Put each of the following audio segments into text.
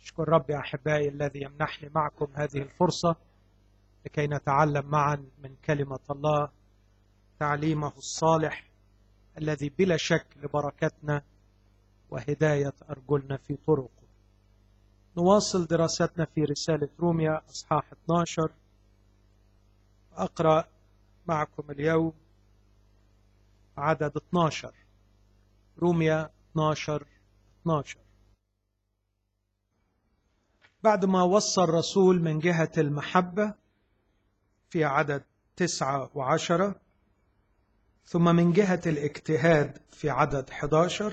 أشكر ربي أحبائي الذي يمنحني معكم هذه الفرصة لكي نتعلم معا من كلمة الله تعليمه الصالح الذي بلا شك لبركتنا وهداية أرجلنا في طرقه نواصل دراستنا في رسالة روميا أصحاح 12 أقرأ معكم اليوم عدد 12 روميا 12 12 بعد ما وصى الرسول من جهة المحبة في عدد تسعة وعشرة ثم من جهة الاجتهاد في عدد 11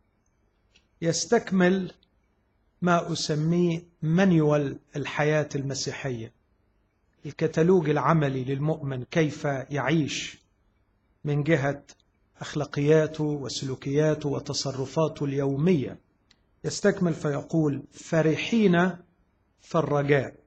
يستكمل ما أسميه منيول الحياة المسيحية الكتالوج العملي للمؤمن كيف يعيش من جهة أخلاقياته وسلوكياته وتصرفاته اليومية يستكمل فيقول فرحين في الرجاء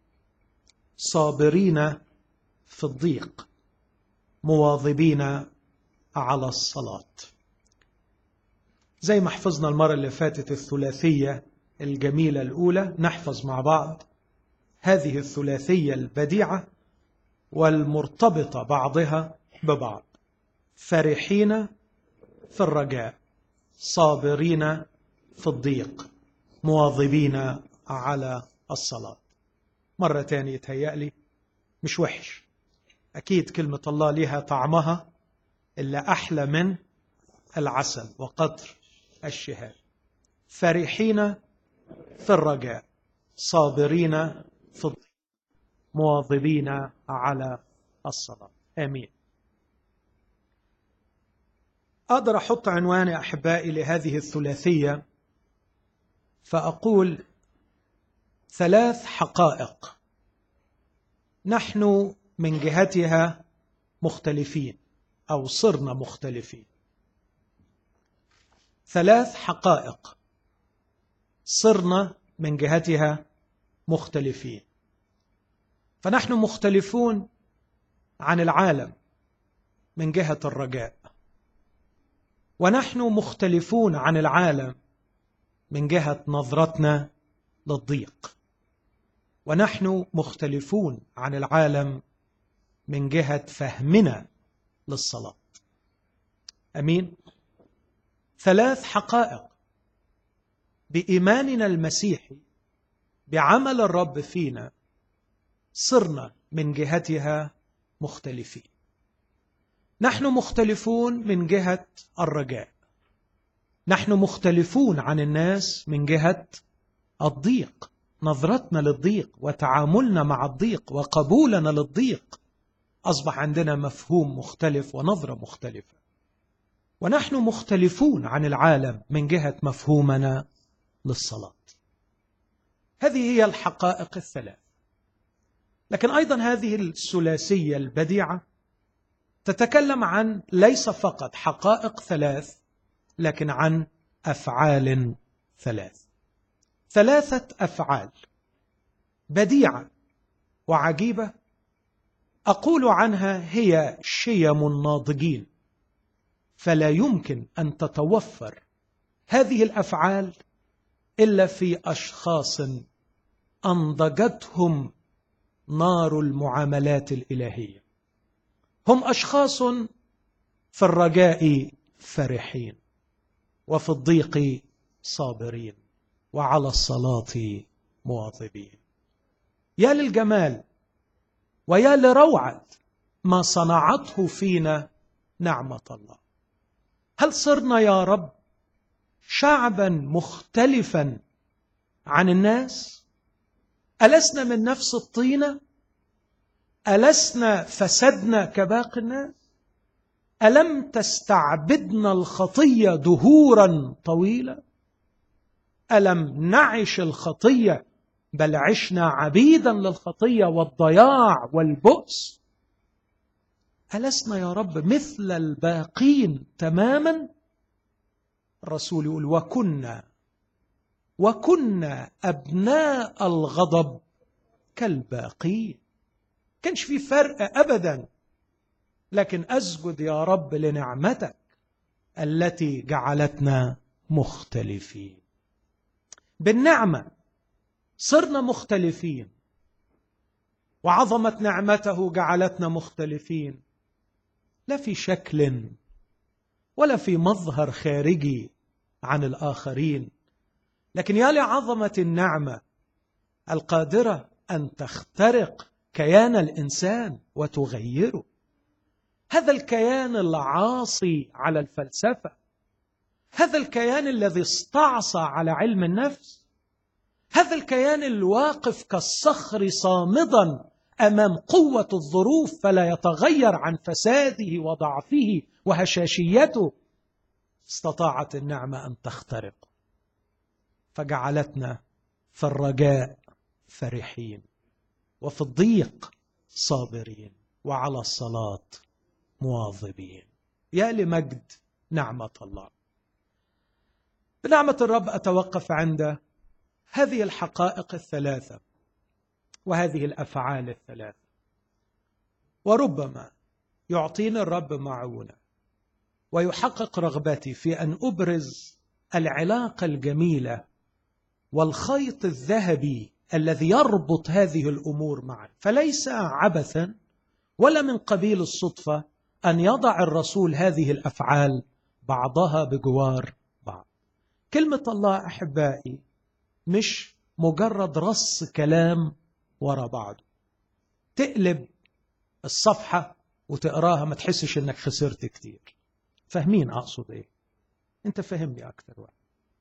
صابرين في الضيق مواظبين على الصلاة زي ما حفظنا المرة اللي فاتت الثلاثية الجميلة الأولى نحفظ مع بعض هذه الثلاثية البديعة والمرتبطة بعضها ببعض فرحين في الرجاء صابرين في الضيق مواظبين على الصلاة مرة تانية يتهيألي مش وحش أكيد كلمة الله لها طعمها إلا أحلى من العسل وقطر الشهاد فرحين في الرجاء صابرين في الضيق مواظبين على الصلاة آمين أقدر أحط عنوان أحبائي لهذه الثلاثية فأقول ثلاث حقائق نحن من جهتها مختلفين او صرنا مختلفين ثلاث حقائق صرنا من جهتها مختلفين فنحن مختلفون عن العالم من جهه الرجاء ونحن مختلفون عن العالم من جهه نظرتنا للضيق ونحن مختلفون عن العالم من جهة فهمنا للصلاة أمين ثلاث حقائق بإيماننا المسيحي بعمل الرب فينا صرنا من جهتها مختلفين نحن مختلفون من جهة الرجاء نحن مختلفون عن الناس من جهة الضيق نظرتنا للضيق وتعاملنا مع الضيق وقبولنا للضيق اصبح عندنا مفهوم مختلف ونظره مختلفه ونحن مختلفون عن العالم من جهه مفهومنا للصلاه هذه هي الحقائق الثلاث لكن ايضا هذه الثلاثيه البديعه تتكلم عن ليس فقط حقائق ثلاث لكن عن افعال ثلاث ثلاثة أفعال بديعة وعجيبة أقول عنها هي شيم الناضجين فلا يمكن أن تتوفر هذه الأفعال إلا في أشخاص أنضجتهم نار المعاملات الإلهية هم أشخاص في الرجاء فرحين وفي الضيق صابرين وعلى الصلاة مواظبين يا للجمال ويا لروعة ما صنعته فينا نعمة الله هل صرنا يا رب شعبا مختلفا عن الناس ألسنا من نفس الطينة ألسنا فسدنا كباقي الناس ألم تستعبدنا الخطية دهورا طويلة ألم نعش الخطية بل عشنا عبيدا للخطية والضياع والبؤس ألسنا يا رب مثل الباقين تماما الرسول يقول وكنا وكنا أبناء الغضب كالباقين كانش في فرق أبدا لكن أسجد يا رب لنعمتك التي جعلتنا مختلفين بالنعمه صرنا مختلفين وعظمه نعمته جعلتنا مختلفين لا في شكل ولا في مظهر خارجي عن الاخرين لكن يا لعظمه النعمه القادره ان تخترق كيان الانسان وتغيره هذا الكيان العاصي على الفلسفه هذا الكيان الذي استعصى على علم النفس هذا الكيان الواقف كالصخر صامدا امام قوه الظروف فلا يتغير عن فساده وضعفه وهشاشيته استطاعت النعمه ان تخترق فجعلتنا في الرجاء فرحين وفي الضيق صابرين وعلى الصلاه مواظبين يا لمجد نعمه الله بنعمه الرب اتوقف عند هذه الحقائق الثلاثه وهذه الافعال الثلاثه وربما يعطيني الرب معونه ويحقق رغبتي في ان ابرز العلاقه الجميله والخيط الذهبي الذي يربط هذه الامور معا فليس عبثا ولا من قبيل الصدفه ان يضع الرسول هذه الافعال بعضها بجوار بعض كلمه الله احبائي مش مجرد رص كلام ورا بعضه تقلب الصفحه وتقراها ما تحسش انك خسرت كتير فاهمين اقصد ايه انت فهمني اكتر واحد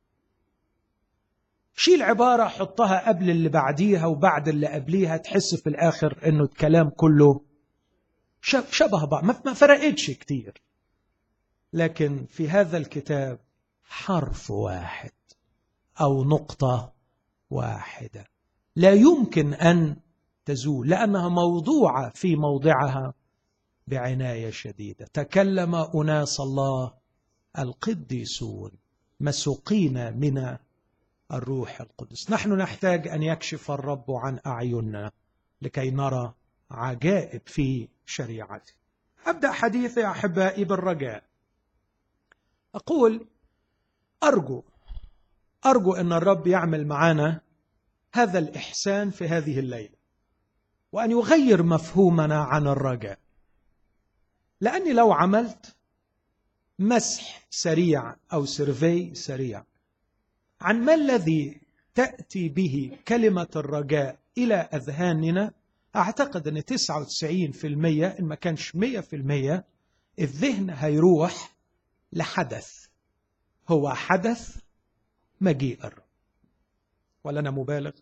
شيل عبارة حطها قبل اللي بعديها وبعد اللي قبليها تحس في الآخر إنه الكلام كله شبه بعض ما فرقتش كتير لكن في هذا الكتاب حرف واحد أو نقطة واحدة لا يمكن أن تزول لأنها موضوعة في موضعها بعناية شديدة تكلم أناس الله القديسون مسوقين من الروح القدس نحن نحتاج ان يكشف الرب عن اعيننا لكي نرى عجائب في شريعته ابدا حديثي احبائي بالرجاء اقول ارجو ارجو ان الرب يعمل معنا هذا الاحسان في هذه الليله وان يغير مفهومنا عن الرجاء لاني لو عملت مسح سريع او سيرفي سريع عن ما الذي تأتي به كلمة الرجاء إلى أذهاننا أعتقد أن 99% إن ما كانش 100% الذهن هيروح لحدث هو حدث مجيء الرب ولا أنا مبالغ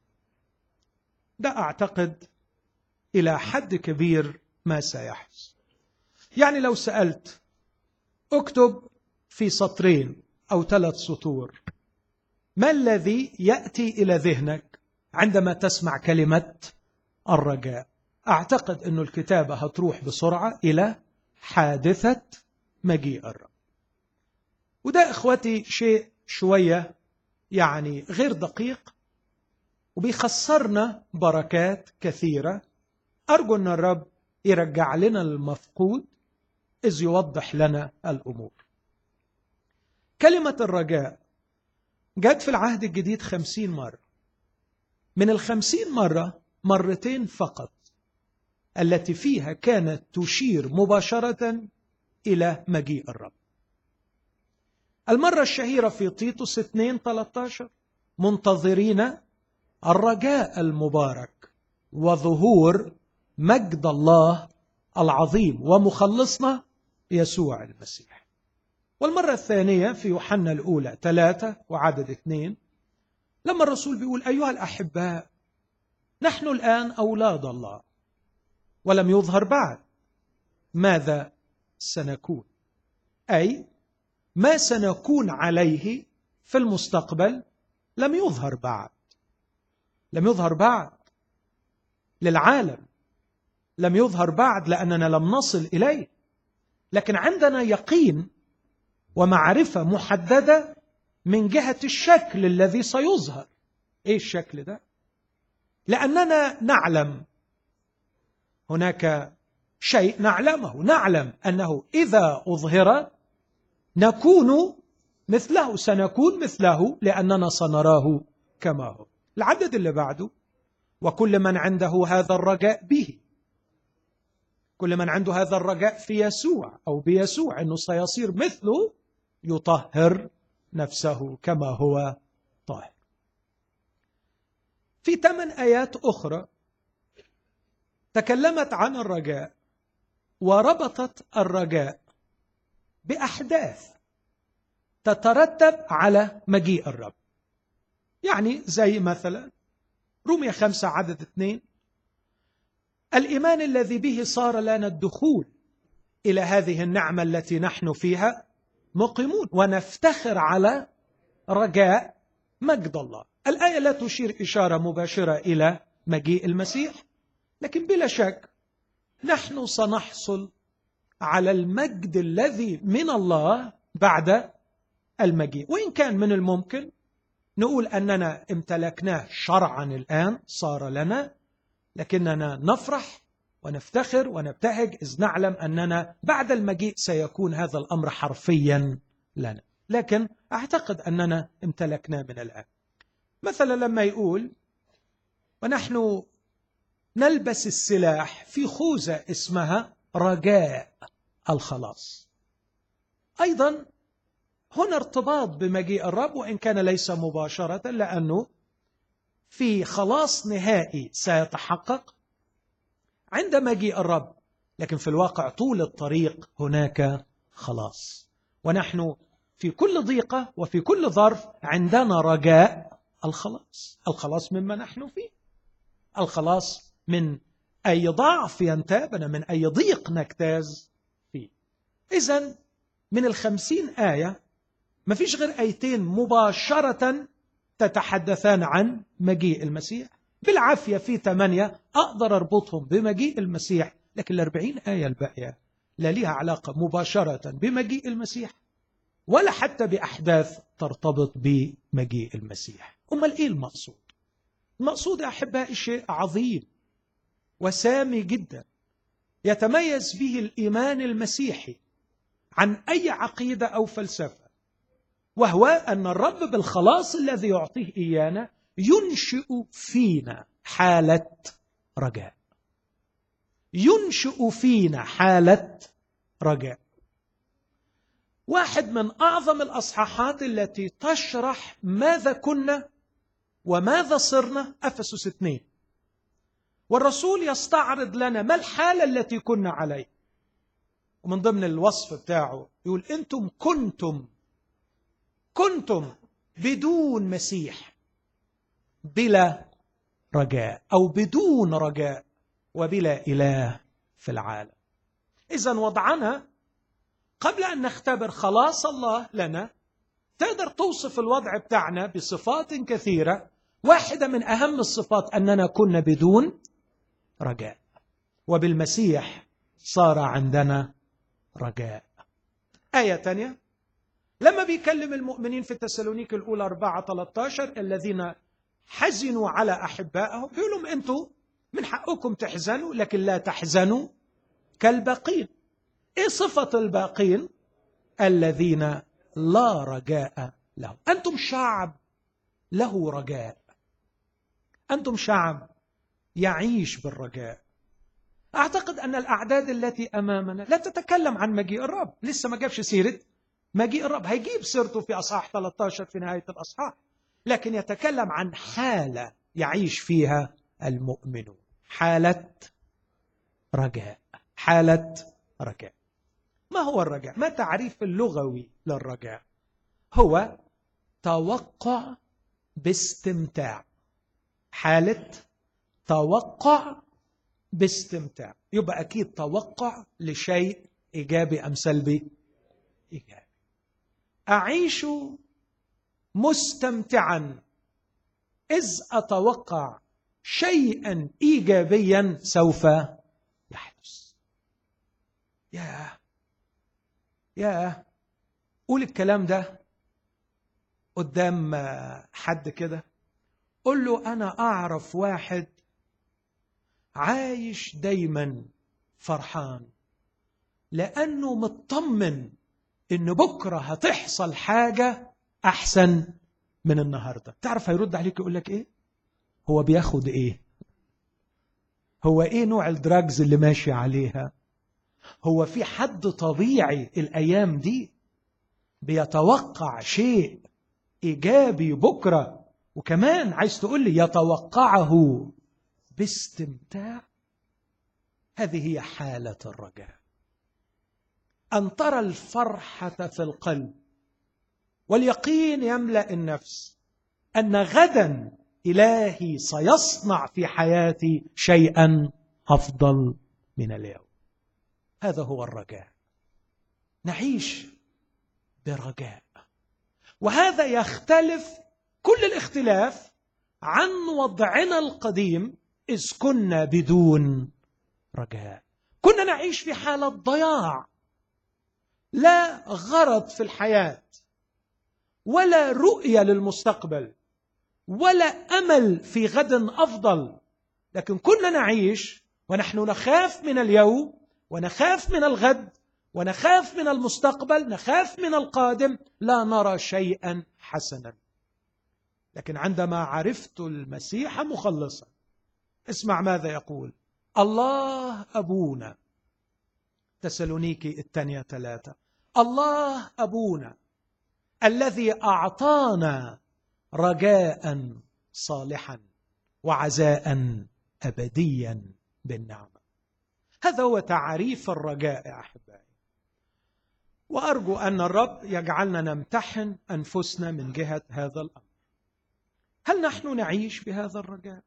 ده أعتقد إلى حد كبير ما سيحدث يعني لو سألت اكتب في سطرين أو ثلاث سطور ما الذي ياتي الى ذهنك عندما تسمع كلمه الرجاء اعتقد أن الكتابه هتروح بسرعه الى حادثه مجيء الرب وده اخوتي شيء شويه يعني غير دقيق وبيخسرنا بركات كثيره ارجو ان الرب يرجع لنا المفقود اذ يوضح لنا الامور كلمه الرجاء جت في العهد الجديد خمسين مرة من الخمسين مرة مرتين فقط التي فيها كانت تشير مباشرة إلى مجيء الرب المرة الشهيرة في تيتوس 2 13 منتظرين الرجاء المبارك وظهور مجد الله العظيم ومخلصنا يسوع المسيح والمرة الثانية في يوحنا الأولى ثلاثة وعدد اثنين لما الرسول بيقول أيها الأحباء نحن الآن أولاد الله ولم يظهر بعد ماذا سنكون أي ما سنكون عليه في المستقبل لم يظهر بعد لم يظهر بعد للعالم لم يظهر بعد لأننا لم نصل إليه لكن عندنا يقين ومعرفة محددة من جهة الشكل الذي سيظهر ايه الشكل ده لأننا نعلم هناك شيء نعلمه نعلم أنه إذا أظهر نكون مثله سنكون مثله لأننا سنراه كما هو العدد اللي بعده وكل من عنده هذا الرجاء به كل من عنده هذا الرجاء في يسوع او بيسوع انه سيصير مثله يطهر نفسه كما هو طاهر في ثمان ايات اخرى تكلمت عن الرجاء وربطت الرجاء باحداث تترتب على مجيء الرب يعني زي مثلا رومية خمسة عدد اثنين الإيمان الذي به صار لنا الدخول إلى هذه النعمة التي نحن فيها مقيمون ونفتخر على رجاء مجد الله الآية لا تشير إشارة مباشرة إلى مجيء المسيح لكن بلا شك نحن سنحصل على المجد الذي من الله بعد المجيء وإن كان من الممكن نقول أننا امتلكناه شرعا الآن صار لنا لكننا نفرح ونفتخر ونبتهج إذ نعلم أننا بعد المجيء سيكون هذا الأمر حرفيا لنا لكن أعتقد أننا امتلكناه من الآن مثلا لما يقول ونحن نلبس السلاح في خوذة اسمها رجاء الخلاص أيضا هنا ارتباط بمجيء الرب وإن كان ليس مباشرة لأنه في خلاص نهائي سيتحقق عند مجيء الرب لكن في الواقع طول الطريق هناك خلاص ونحن في كل ضيقة وفي كل ظرف عندنا رجاء الخلاص الخلاص مما نحن فيه الخلاص من أي ضعف ينتابنا من أي ضيق نجتاز فيه إذا من الخمسين آية ما فيش غير آيتين مباشرة تتحدثان عن مجيء المسيح بالعافية في ثمانية أقدر أربطهم بمجيء المسيح لكن الأربعين آية الباقية لا لها علاقة مباشرة بمجيء المسيح ولا حتى بأحداث ترتبط بمجيء المسيح أمال إيه المقصود؟ المقصود يا أحبائي شيء عظيم وسامي جدا يتميز به الإيمان المسيحي عن أي عقيدة أو فلسفة وهو أن الرب بالخلاص الذي يعطيه إيانا ينشئ فينا حالة رجاء ينشئ فينا حالة رجاء واحد من أعظم الأصحاحات التي تشرح ماذا كنا وماذا صرنا أفسس اثنين والرسول يستعرض لنا ما الحالة التي كنا عليه ومن ضمن الوصف بتاعه يقول أنتم كنتم كنتم بدون مسيح بلا رجاء او بدون رجاء وبلا اله في العالم اذا وضعنا قبل ان نختبر خلاص الله لنا تقدر توصف الوضع بتاعنا بصفات كثيره واحده من اهم الصفات اننا كنا بدون رجاء وبالمسيح صار عندنا رجاء ايه ثانيه لما بيكلم المؤمنين في تسالونيك الأولى 4 13 الذين حزنوا على أحبائهم بيقول لهم أنتم من حقكم تحزنوا لكن لا تحزنوا كالباقين إيه صفة الباقين الذين لا رجاء لهم أنتم شعب له رجاء أنتم شعب يعيش بالرجاء أعتقد أن الأعداد التي أمامنا لا تتكلم عن مجيء الرب لسه ما جابش سيرة مجيء الرب هيجيب سيرته في أصحاح 13 في نهاية الأصحاح لكن يتكلم عن حالة يعيش فيها المؤمنون حالة رجاء حالة رجاء ما هو الرجاء؟ ما تعريف اللغوي للرجاء؟ هو توقع باستمتاع حالة توقع باستمتاع يبقى أكيد توقع لشيء إيجابي أم سلبي إيجابي أعيش مستمتعا إذ أتوقع شيئا إيجابيا سوف يحدث يا يا قول الكلام ده قدام حد كده قل له أنا أعرف واحد عايش دايما فرحان لأنه مطمن ان بكره هتحصل حاجه احسن من النهارده تعرف هيرد عليك يقول لك ايه هو بياخد ايه هو ايه نوع الدراجز اللي ماشي عليها هو في حد طبيعي الايام دي بيتوقع شيء ايجابي بكره وكمان عايز تقول لي يتوقعه باستمتاع هذه هي حاله الرجاء ان ترى الفرحه في القلب واليقين يملا النفس ان غدا الهي سيصنع في حياتي شيئا افضل من اليوم هذا هو الرجاء نعيش برجاء وهذا يختلف كل الاختلاف عن وضعنا القديم اذ كنا بدون رجاء كنا نعيش في حاله ضياع لا غرض في الحياه ولا رؤيه للمستقبل ولا امل في غد افضل لكن كنا نعيش ونحن نخاف من اليوم ونخاف من الغد ونخاف من المستقبل نخاف من القادم لا نرى شيئا حسنا لكن عندما عرفت المسيح مخلصا اسمع ماذا يقول الله أبونا تسالونيكي الثانية ثلاثة الله أبونا الذي أعطانا رجاء صالحا وعزاء أبديا بالنعمة هذا هو تعريف الرجاء يا أحبائي وأرجو أن الرب يجعلنا نمتحن أنفسنا من جهة هذا الأمر هل نحن نعيش بهذا الرجاء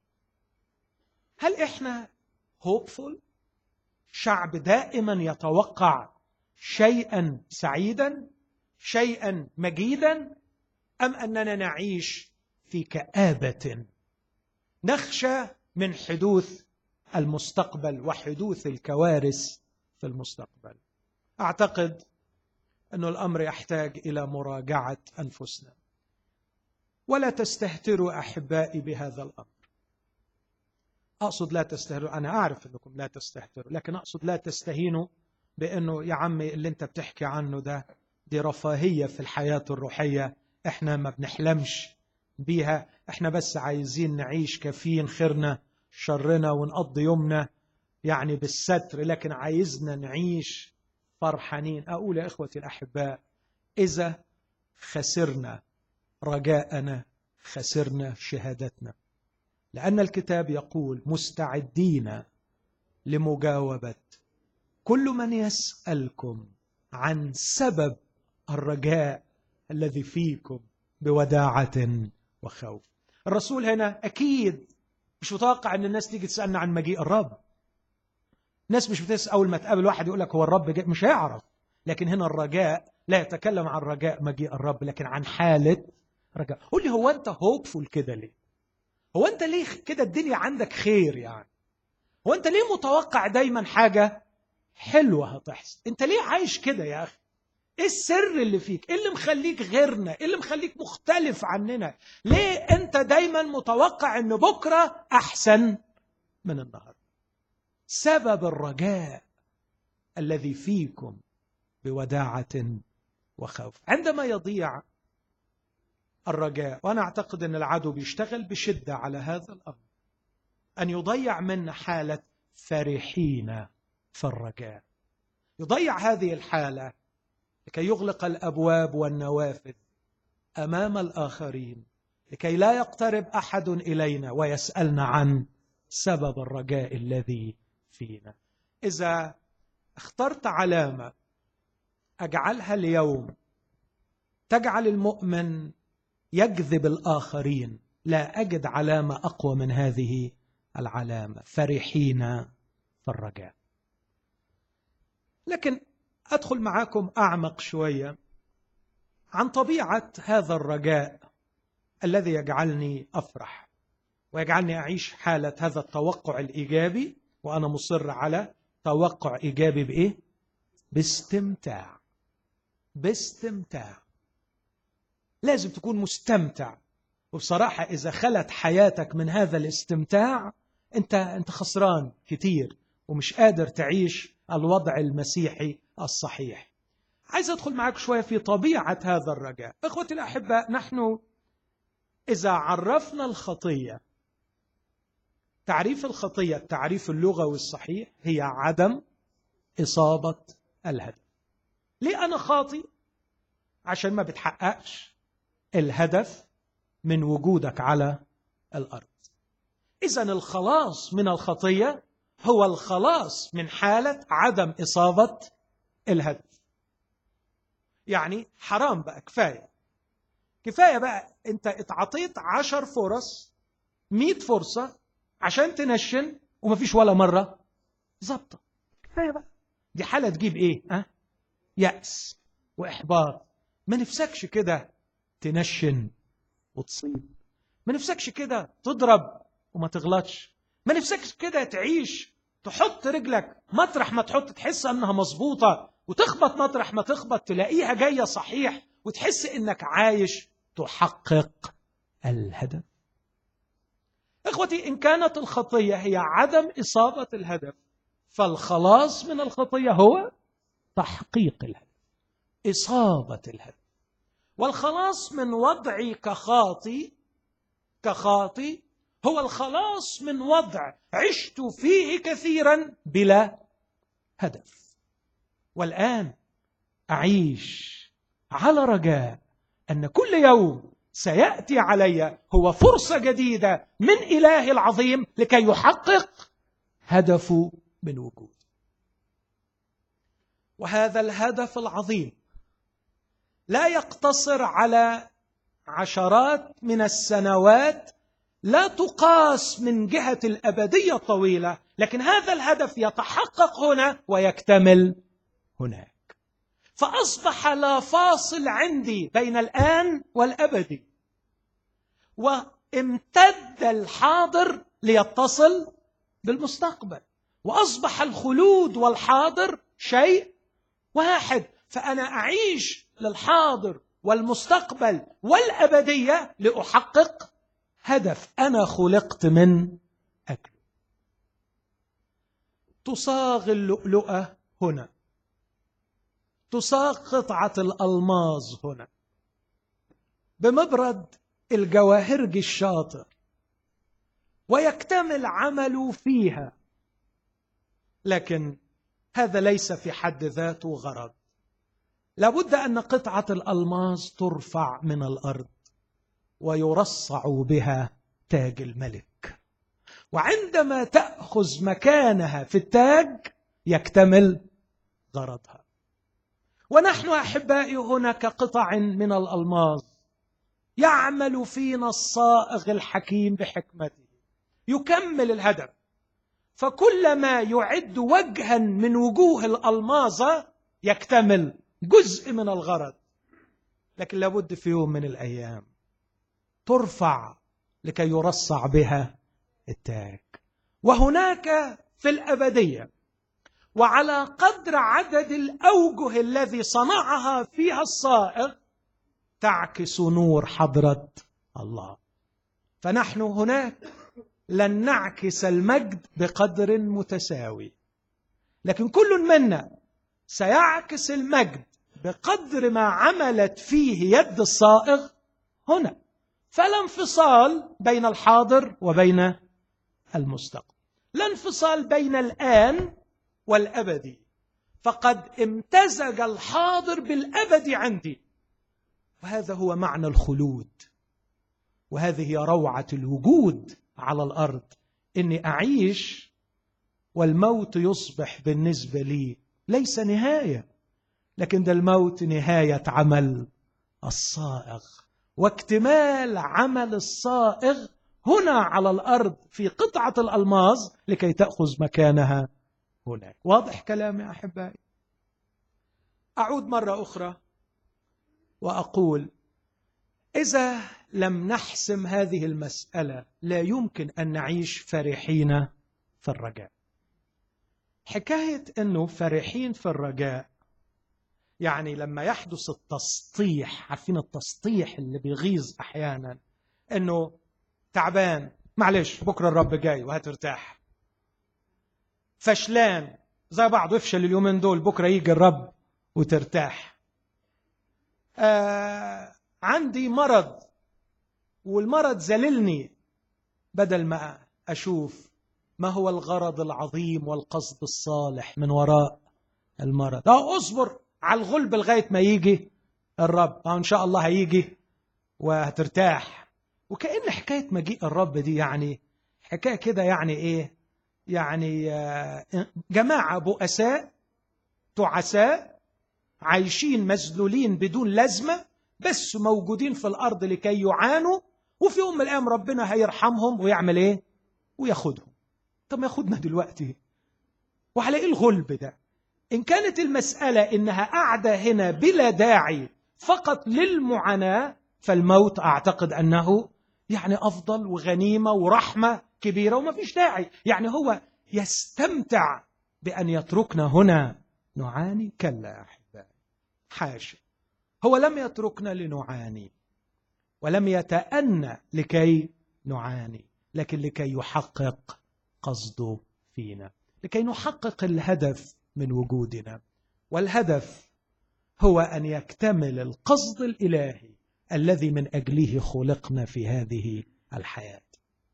هل إحنا hopeful شعب دائما يتوقع شيئا سعيدا شيئا مجيدا ام اننا نعيش في كابه نخشى من حدوث المستقبل وحدوث الكوارث في المستقبل اعتقد أن الأمر يحتاج إلى مراجعة أنفسنا ولا تستهتروا أحبائي بهذا الأمر أقصد لا تستهتروا أنا أعرف أنكم لا تستهتروا لكن أقصد لا تستهينوا بأنه يا عمي اللي أنت بتحكي عنه ده دي رفاهية في الحياة الروحية إحنا ما بنحلمش بيها إحنا بس عايزين نعيش كفين خيرنا شرنا ونقضي يومنا يعني بالستر لكن عايزنا نعيش فرحانين أقول يا إخوتي الأحباء إذا خسرنا رجاءنا خسرنا شهادتنا لأن الكتاب يقول مستعدين لمجاوبة كل من يسألكم عن سبب الرجاء الذي فيكم بوداعة وخوف الرسول هنا أكيد مش متوقع أن الناس تيجي تسألنا عن مجيء الرب الناس مش بتسأل أول ما تقابل واحد يقول لك هو الرب جاء مش هيعرف لكن هنا الرجاء لا يتكلم عن رجاء مجيء الرب لكن عن حالة رجاء قول لي هو أنت هوبفول كده ليه هو أنت ليه كده الدنيا عندك خير يعني هو أنت ليه متوقع دايما حاجة حلوة هتحصل أنت ليه عايش كده يا أخي ايه السر اللي فيك ايه اللي مخليك غيرنا ايه اللي مخليك مختلف عننا ليه انت دايما متوقع ان بكره احسن من النهارده سبب الرجاء الذي فيكم بوداعه وخوف عندما يضيع الرجاء وانا اعتقد ان العدو بيشتغل بشده على هذا الامر ان يضيع منا حاله فرحين في الرجاء يضيع هذه الحاله لكي يغلق الابواب والنوافذ امام الاخرين لكي لا يقترب احد الينا ويسالنا عن سبب الرجاء الذي فينا اذا اخترت علامه اجعلها اليوم تجعل المؤمن يجذب الاخرين لا اجد علامه اقوى من هذه العلامه فرحين في الرجاء لكن ادخل معاكم اعمق شويه عن طبيعه هذا الرجاء الذي يجعلني افرح ويجعلني اعيش حاله هذا التوقع الايجابي وانا مصر على توقع ايجابي بايه باستمتاع باستمتاع لازم تكون مستمتع وبصراحه اذا خلت حياتك من هذا الاستمتاع انت انت خسران كتير ومش قادر تعيش الوضع المسيحي الصحيح عايز ادخل معاك شويه في طبيعه هذا الرجاء اخوتي الاحباء نحن اذا عرفنا الخطيه تعريف الخطيه التعريف اللغوي الصحيح هي عدم اصابه الهدف ليه انا خاطي عشان ما بتحققش الهدف من وجودك على الارض اذا الخلاص من الخطيه هو الخلاص من حاله عدم اصابه الهدف يعني حرام بقى كفايه كفايه بقى انت اتعطيت عشر فرص مئة فرصه عشان تنشن ومفيش ولا مره ظابطه كفايه بقى دي حاله تجيب ايه ها ياس واحباط ما نفسكش كده تنشن وتصيب ما نفسكش كده تضرب وما تغلطش ما نفسكش كده تعيش تحط رجلك مطرح ما تحط تحس انها مظبوطه وتخبط مطرح ما تخبط تلاقيها جايه صحيح وتحس انك عايش تحقق الهدف اخوتي ان كانت الخطيه هي عدم اصابه الهدف فالخلاص من الخطيه هو تحقيق الهدف اصابه الهدف والخلاص من وضعي كخاطي كخاطي هو الخلاص من وضع عشت فيه كثيرا بلا هدف والان اعيش على رجاء ان كل يوم سياتي علي هو فرصه جديده من اله العظيم لكي يحقق هدفه من وجود وهذا الهدف العظيم لا يقتصر على عشرات من السنوات لا تقاس من جهه الابديه الطويله لكن هذا الهدف يتحقق هنا ويكتمل هناك فاصبح لا فاصل عندي بين الان والابدي وامتد الحاضر ليتصل بالمستقبل واصبح الخلود والحاضر شيء واحد فانا اعيش للحاضر والمستقبل والابديه لاحقق هدف انا خلقت من اجله تصاغ اللؤلؤه هنا تصاغ قطعه الالماظ هنا بمبرد الجواهرجي الشاطر ويكتمل عمله فيها لكن هذا ليس في حد ذاته غرض لابد ان قطعه الالماس ترفع من الارض ويرصع بها تاج الملك وعندما تاخذ مكانها في التاج يكتمل غرضها ونحن احبائي هنا كقطع من الالماس يعمل فينا الصائغ الحكيم بحكمته يكمل الهدف فكلما يعد وجها من وجوه الالماظه يكتمل جزء من الغرض لكن لابد في يوم من الايام ترفع لكي يرصع بها التاج وهناك في الابديه وعلى قدر عدد الاوجه الذي صنعها فيها الصائغ تعكس نور حضره الله فنحن هناك لن نعكس المجد بقدر متساوي لكن كل منا سيعكس المجد بقدر ما عملت فيه يد الصائغ هنا فلا انفصال بين الحاضر وبين المستقبل لا انفصال بين الآن والأبدي فقد امتزج الحاضر بالأبد عندي وهذا هو معنى الخلود وهذه هي روعة الوجود على الأرض إني أعيش والموت يصبح بالنسبة لي ليس نهاية لكن ده الموت نهاية عمل الصائغ واكتمال عمل الصائغ هنا على الأرض في قطعة الألماظ لكي تأخذ مكانها هناك واضح كلامي أحبائي أعود مرة أخرى وأقول إذا لم نحسم هذه المسألة لا يمكن أن نعيش فرحين في الرجاء حكاية أنه فرحين في الرجاء يعني لما يحدث التسطيح عارفين التسطيح اللي بيغيظ أحيانا أنه تعبان معلش بكرة الرب جاي وهترتاح فشلان زي بعض يفشل اليومين دول بكرة يجي الرب وترتاح آه عندي مرض والمرض زللني بدل ما أشوف ما هو الغرض العظيم والقصد الصالح من وراء المرض اه اصبر على الغلب لغايه ما يجي الرب اه ان شاء الله هيجي وهترتاح وكأن حكايه مجيء الرب دي يعني حكايه كده يعني ايه يعني آه، جماعه بؤساء تعساء عايشين مذلولين بدون لازمه بس موجودين في الارض لكي يعانوا وفي يوم من الايام ربنا هيرحمهم ويعمل ايه؟ وياخدهم. طب ما ياخدنا دلوقتي وعلى ايه الغلب ده؟ ان كانت المساله انها قاعده هنا بلا داعي فقط للمعاناه فالموت اعتقد انه يعني افضل وغنيمه ورحمه كبيره وما فيش داعي، يعني هو يستمتع بان يتركنا هنا نعاني كلا يا احبائي حاشا هو لم يتركنا لنعاني ولم يتأنى لكي نعاني لكن لكي يحقق قصده فينا لكي نحقق الهدف من وجودنا والهدف هو ان يكتمل القصد الالهي الذي من اجله خلقنا في هذه الحياه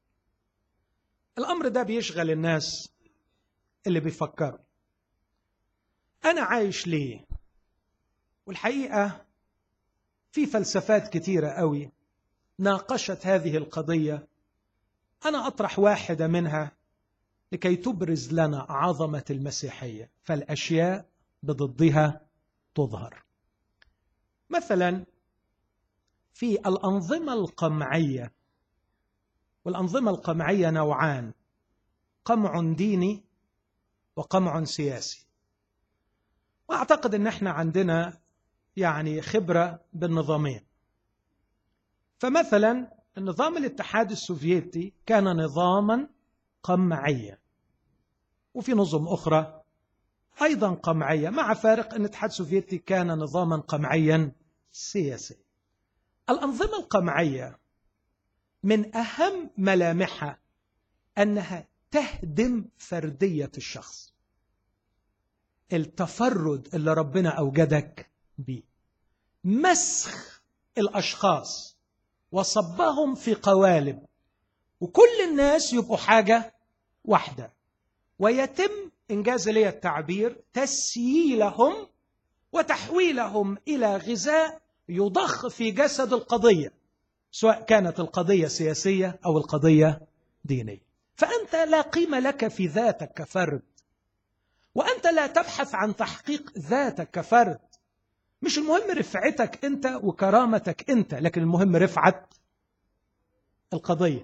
الامر ده بيشغل الناس اللي بيفكروا انا عايش ليه والحقيقه في فلسفات كتيره قوي ناقشت هذه القضيه انا اطرح واحده منها لكي تبرز لنا عظمه المسيحيه فالاشياء بضدها تظهر مثلا في الانظمه القمعيه والانظمه القمعيه نوعان قمع ديني وقمع سياسي واعتقد ان احنا عندنا يعني خبره بالنظامين فمثلا النظام الاتحاد السوفيتي كان نظاما قمعيا وفي نظم اخرى ايضا قمعيه مع فارق ان الاتحاد السوفيتي كان نظاما قمعيا سياسيا الانظمه القمعيه من اهم ملامحها انها تهدم فرديه الشخص التفرد اللي ربنا اوجدك بيه مسخ الاشخاص وصبهم في قوالب وكل الناس يبقوا حاجه واحده ويتم انجاز لي التعبير تسييلهم وتحويلهم الى غذاء يضخ في جسد القضيه سواء كانت القضيه سياسيه او القضيه دينيه فانت لا قيمه لك في ذاتك كفرد وانت لا تبحث عن تحقيق ذاتك كفرد مش المهم رفعتك انت وكرامتك انت لكن المهم رفعه القضيه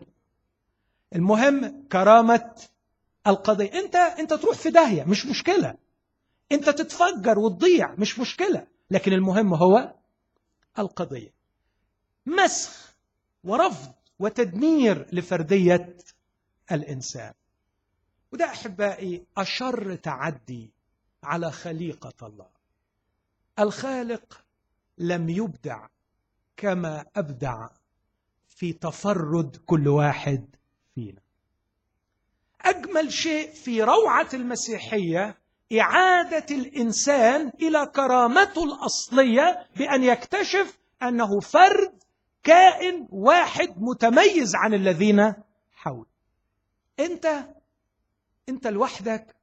المهم كرامه القضيه انت انت تروح في داهيه مش مشكله انت تتفجر وتضيع مش مشكله لكن المهم هو القضيه مسخ ورفض وتدمير لفرديه الانسان وده احبائي اشر تعدي على خليقه الله الخالق لم يبدع كما ابدع في تفرد كل واحد فينا اجمل شيء في روعه المسيحيه اعاده الانسان الى كرامته الاصليه بان يكتشف انه فرد كائن واحد متميز عن الذين حوله انت انت لوحدك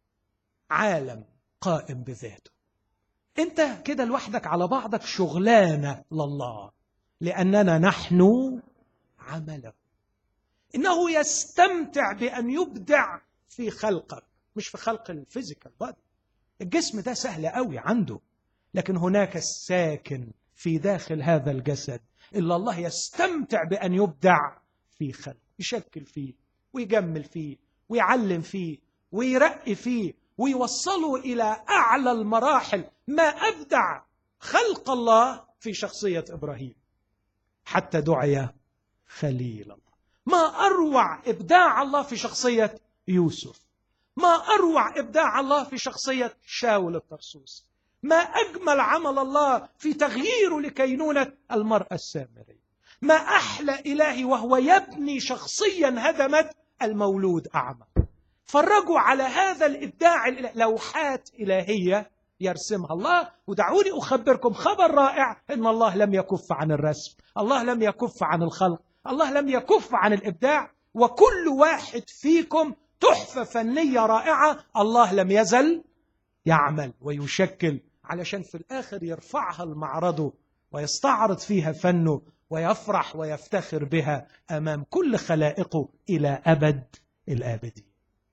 عالم قائم بذاته انت كده لوحدك على بعضك شغلانه لله لاننا نحن عمله انه يستمتع بان يبدع في خلقك مش في خلق الفيزيكال بادي الجسم ده سهل قوي عنده لكن هناك الساكن في داخل هذا الجسد الا الله يستمتع بان يبدع في خلق يشكل فيه ويجمل فيه ويعلم فيه ويرقي فيه ويوصله الى اعلى المراحل ما ابدع خلق الله في شخصيه ابراهيم حتى دعي خليل الله ما اروع ابداع الله في شخصيه يوسف ما اروع ابداع الله في شخصيه شاول الطرسوس ما اجمل عمل الله في تغييره لكينونه المراه السامريه ما احلى الهي وهو يبني شخصيا هدمت المولود اعمى فرجوا على هذا الابداع لوحات الهيه يرسمها الله ودعوني اخبركم خبر رائع ان الله لم يكف عن الرسم الله لم يكف عن الخلق الله لم يكف عن الابداع وكل واحد فيكم تحفة فنية رائعة الله لم يزل يعمل ويشكل علشان في الآخر يرفعها المعرض ويستعرض فيها فنه ويفرح ويفتخر بها أمام كل خلائقه إلى أبد الآبدين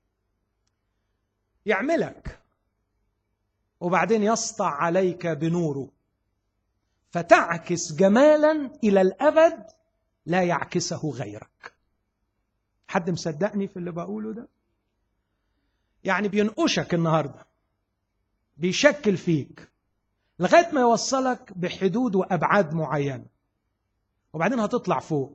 يعملك وبعدين يسطع عليك بنوره فتعكس جمالا الى الابد لا يعكسه غيرك حد مصدقني في اللي بقوله ده يعني بينقشك النهارده بيشكل فيك لغايه ما يوصلك بحدود وابعاد معينه وبعدين هتطلع فوق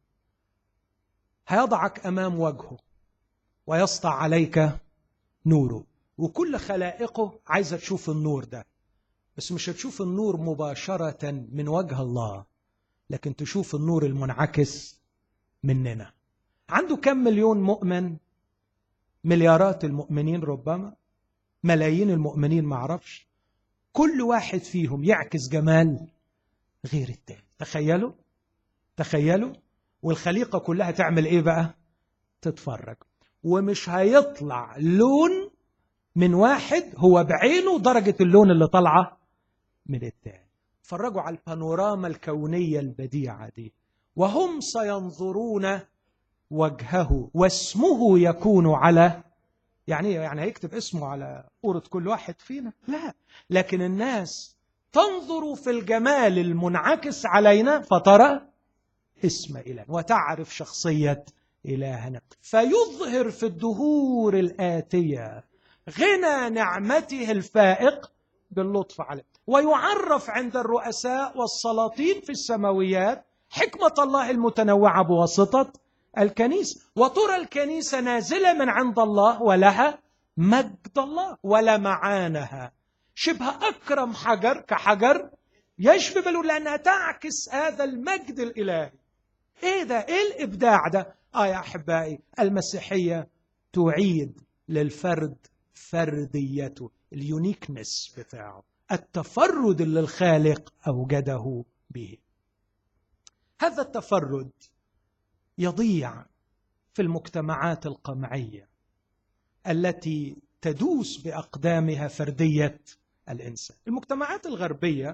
هيضعك امام وجهه ويسطع عليك نوره وكل خلائقه عايزه تشوف النور ده بس مش هتشوف النور مباشره من وجه الله لكن تشوف النور المنعكس مننا عنده كم مليون مؤمن مليارات المؤمنين ربما ملايين المؤمنين معرفش كل واحد فيهم يعكس جمال غير التاني تخيلوا تخيلوا والخليقة كلها تعمل ايه بقى تتفرج ومش هيطلع لون من واحد هو بعينه درجة اللون اللي طالعة من التاني فرجوا على البانوراما الكونية البديعة دي وهم سينظرون وجهه واسمه يكون على يعني يعني هيكتب اسمه على قورة كل واحد فينا لا لكن الناس تنظر في الجمال المنعكس علينا فترى اسم إله وتعرف شخصية إلهنا فيظهر في الدهور الآتية غنى نعمته الفائق باللطف عليه ويعرف عند الرؤساء والسلاطين في السماويات حكمة الله المتنوعة بواسطة الكنيسة وترى الكنيسة نازلة من عند الله ولها مجد الله ولمعانها شبه أكرم حجر كحجر يشبه لأنها تعكس هذا المجد الإلهي إيه ده إيه الإبداع ده آه يا أحبائي المسيحية تعيد للفرد فرديته اليونيكنس بتاعه التفرد اللي الخالق أوجده به هذا التفرد يضيع في المجتمعات القمعيه التي تدوس باقدامها فرديه الانسان المجتمعات الغربيه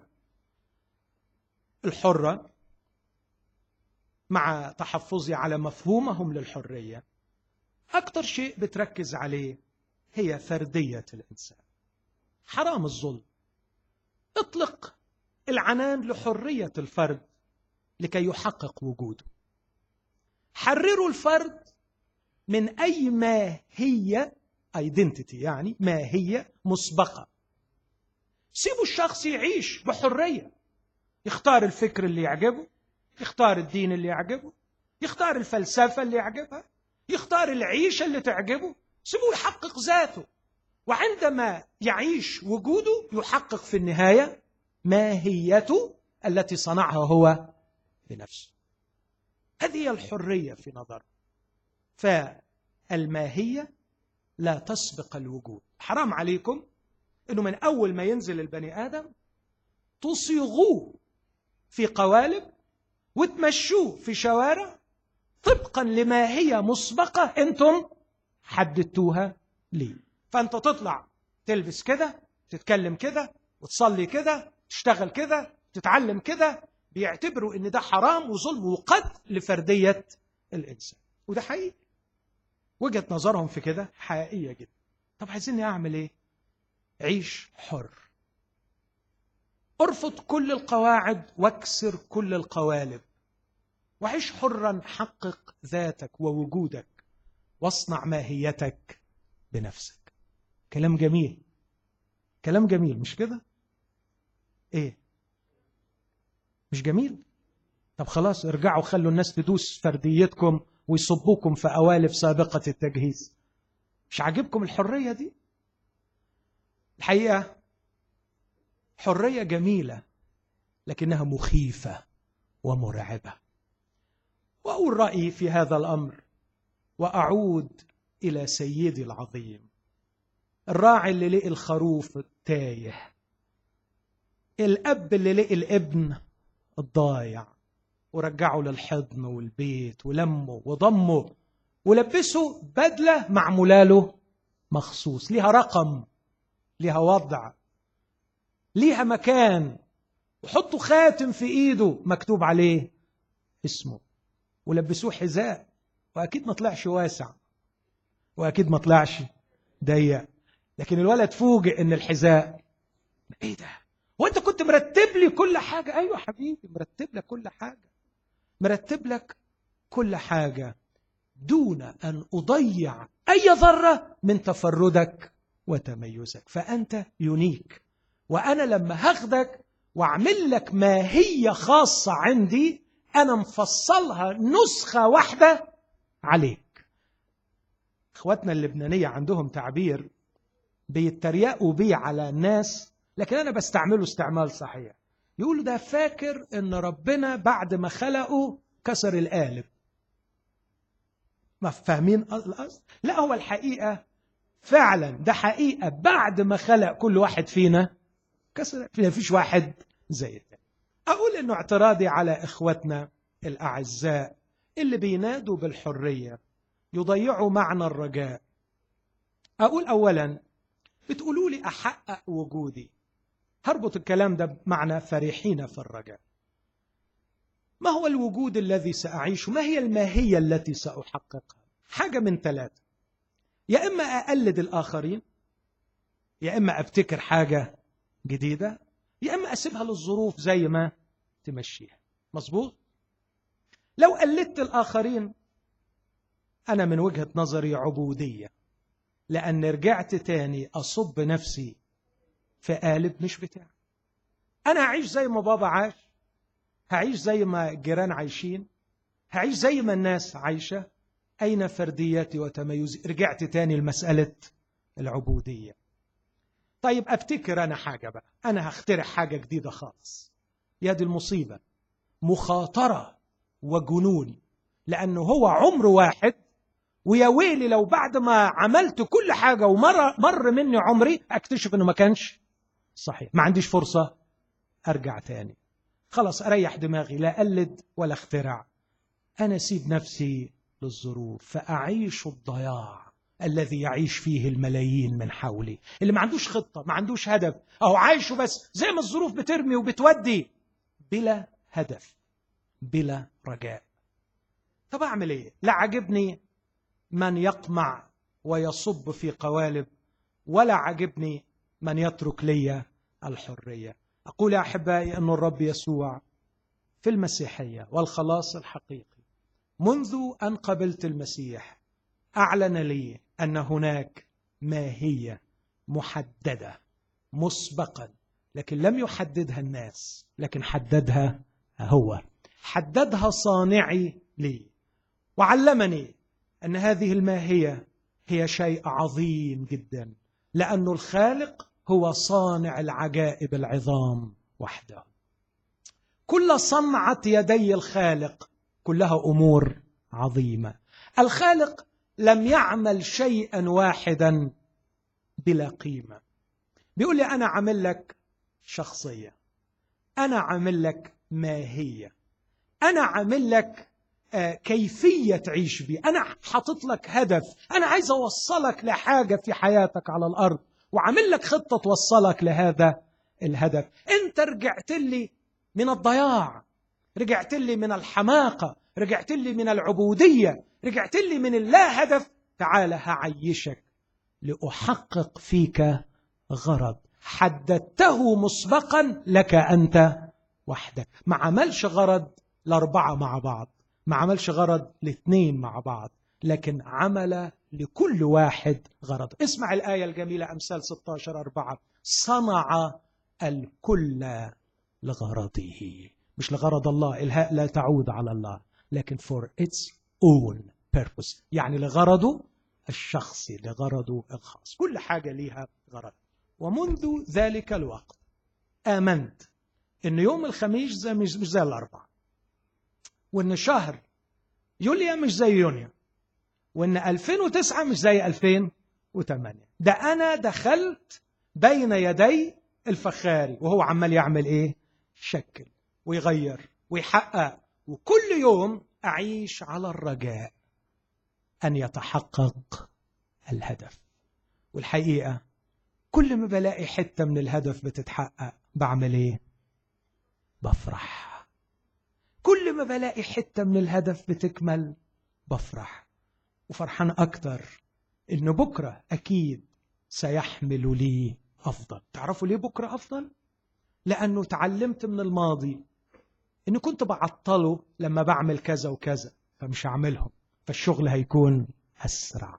الحره مع تحفظي على مفهومهم للحريه اكثر شيء بتركز عليه هي فرديه الانسان حرام الظلم اطلق العنان لحريه الفرد لكي يحقق وجوده حرروا الفرد من أي ماهية ايدنتيتي يعني ماهية مسبقة سيبوا الشخص يعيش بحرية يختار الفكر اللي يعجبه يختار الدين اللي يعجبه يختار الفلسفة اللي يعجبها يختار العيشة اللي تعجبه سيبوه يحقق ذاته وعندما يعيش وجوده يحقق في النهاية ماهيته التي صنعها هو بنفسه هذه هي الحرية في نظر فالماهية لا تسبق الوجود حرام عليكم أنه من أول ما ينزل البني آدم تصيغوه في قوالب وتمشوه في شوارع طبقا لماهية مسبقة أنتم حددتوها لي فأنت تطلع تلبس كده تتكلم كده وتصلي كده تشتغل كده تتعلم كده بيعتبروا ان ده حرام وظلم وقتل لفرديه الانسان وده حقيقي وجهه نظرهم في كده حقيقيه جدا طب عايزيني اعمل ايه عيش حر ارفض كل القواعد واكسر كل القوالب وعيش حرا حقق ذاتك ووجودك واصنع ماهيتك بنفسك كلام جميل كلام جميل مش كده ايه مش جميل طب خلاص ارجعوا خلوا الناس تدوس فرديتكم ويصبوكم في قوالب سابقة التجهيز مش عاجبكم الحرية دي الحقيقة حرية جميلة لكنها مخيفة ومرعبة وأقول رأيي في هذا الأمر وأعود إلى سيدي العظيم الراعي اللي لقي الخروف التايه الأب اللي لقي الابن الضايع ورجعه للحضن والبيت ولمه وضمه ولبسه بدلة معمولة له مخصوص ليها رقم ليها وضع ليها مكان وحطوا خاتم في ايده مكتوب عليه اسمه ولبسوه حذاء واكيد ما طلعش واسع واكيد ما طلعش ضيق لكن الولد فوجئ ان الحذاء ايه ده وانت كنت مرتب لي كل حاجه ايوه حبيبي مرتب لك كل حاجه مرتب لك كل حاجه دون ان اضيع اي ذره من تفردك وتميزك فانت يونيك وانا لما هاخدك واعمل لك ماهيه خاصه عندي انا مفصلها نسخه واحده عليك اخواتنا اللبنانيه عندهم تعبير بيتريقوا بيه على الناس لكن انا بستعمله استعمال صحيح يقولوا ده فاكر ان ربنا بعد ما خلقه كسر القالب ما فاهمين القصد لا هو الحقيقه فعلا ده حقيقه بعد ما خلق كل واحد فينا كسر ما فيش واحد زي الثاني اقول انه اعتراضي على اخوتنا الاعزاء اللي بينادوا بالحريه يضيعوا معنى الرجاء اقول اولا بتقولوا لي احقق وجودي هربط الكلام ده بمعنى فرحين في الرجاء ما هو الوجود الذي ساعيشه ما هي الماهيه التي ساحققها حاجه من ثلاثه يا اما اقلد الاخرين يا اما ابتكر حاجه جديده يا اما اسيبها للظروف زي ما تمشيها مظبوط لو قلدت الاخرين انا من وجهه نظري عبوديه لان رجعت تاني اصب نفسي في قالب مش بتاعي انا هعيش زي ما بابا عاش هعيش زي ما الجيران عايشين هعيش زي ما الناس عايشه اين فرديتي وتميزي رجعت تاني لمساله العبوديه طيب افتكر انا حاجه بقى انا هخترع حاجه جديده خالص يا دي المصيبه مخاطره وجنون لانه هو عمر واحد ويا ويلي لو بعد ما عملت كل حاجه ومر مر مني عمري اكتشف انه ما كانش صحيح ما عنديش فرصه ارجع تاني خلاص اريح دماغي لا اقلد ولا اخترع انا اسيب نفسي للظروف فاعيش الضياع الذي يعيش فيه الملايين من حولي اللي ما عندوش خطة ما عندوش هدف أو عايشه بس زي ما الظروف بترمي وبتودي بلا هدف بلا رجاء طب أعمل إيه لا عجبني من يقمع ويصب في قوالب ولا عجبني من يترك لي الحرية أقول يا أحبائي أن الرب يسوع في المسيحية والخلاص الحقيقي منذ أن قبلت المسيح أعلن لي ان هناك ماهيه محدده مسبقا لكن لم يحددها الناس لكن حددها هو حددها صانعي لي وعلمني ان هذه الماهيه هي شيء عظيم جدا لأن الخالق هو صانع العجائب العظام وحده كل صنعة يدي الخالق كلها أمور عظيمة الخالق لم يعمل شيئا واحدا بلا قيمه بيقول لي انا عامل لك شخصيه انا عامل لك ماهيه انا عامل لك آه، كيفيه تعيش بي انا حاطط لك هدف انا عايز اوصلك لحاجه في حياتك على الارض وعامل لك خطه توصلك لهذا الهدف انت رجعت لي من الضياع رجعت لي من الحماقه رجعت لي من العبوديه رجعت لي من اللا هدف تعال هعيشك لأحقق فيك غرض حددته مسبقا لك أنت وحدك ما عملش غرض الأربعة مع بعض ما عملش غرض الاثنين مع بعض لكن عمل لكل واحد غرض اسمع الآية الجميلة أمثال 16 أربعة صنع الكل لغرضه مش لغرض الله الهاء لا تعود على الله لكن for its own purpose يعني لغرضه الشخصي لغرضه الخاص كل حاجة ليها غرض ومنذ ذلك الوقت آمنت إن يوم الخميس زي مش زي الأربعاء وإن شهر يوليا مش زي يونيو وإن 2009 مش زي 2008 ده أنا دخلت بين يدي الفخاري وهو عمال يعمل إيه؟ شكل ويغير ويحقق وكل يوم أعيش على الرجاء أن يتحقق الهدف والحقيقة كل ما بلاقي حتة من الهدف بتتحقق بعمل إيه؟ بفرح كل ما بلاقي حتة من الهدف بتكمل بفرح وفرحان أكتر إن بكرة أكيد سيحمل لي أفضل تعرفوا ليه بكرة أفضل؟ لأنه تعلمت من الماضي إني كنت بعطله لما بعمل كذا وكذا فمش هعملهم فالشغل هيكون أسرع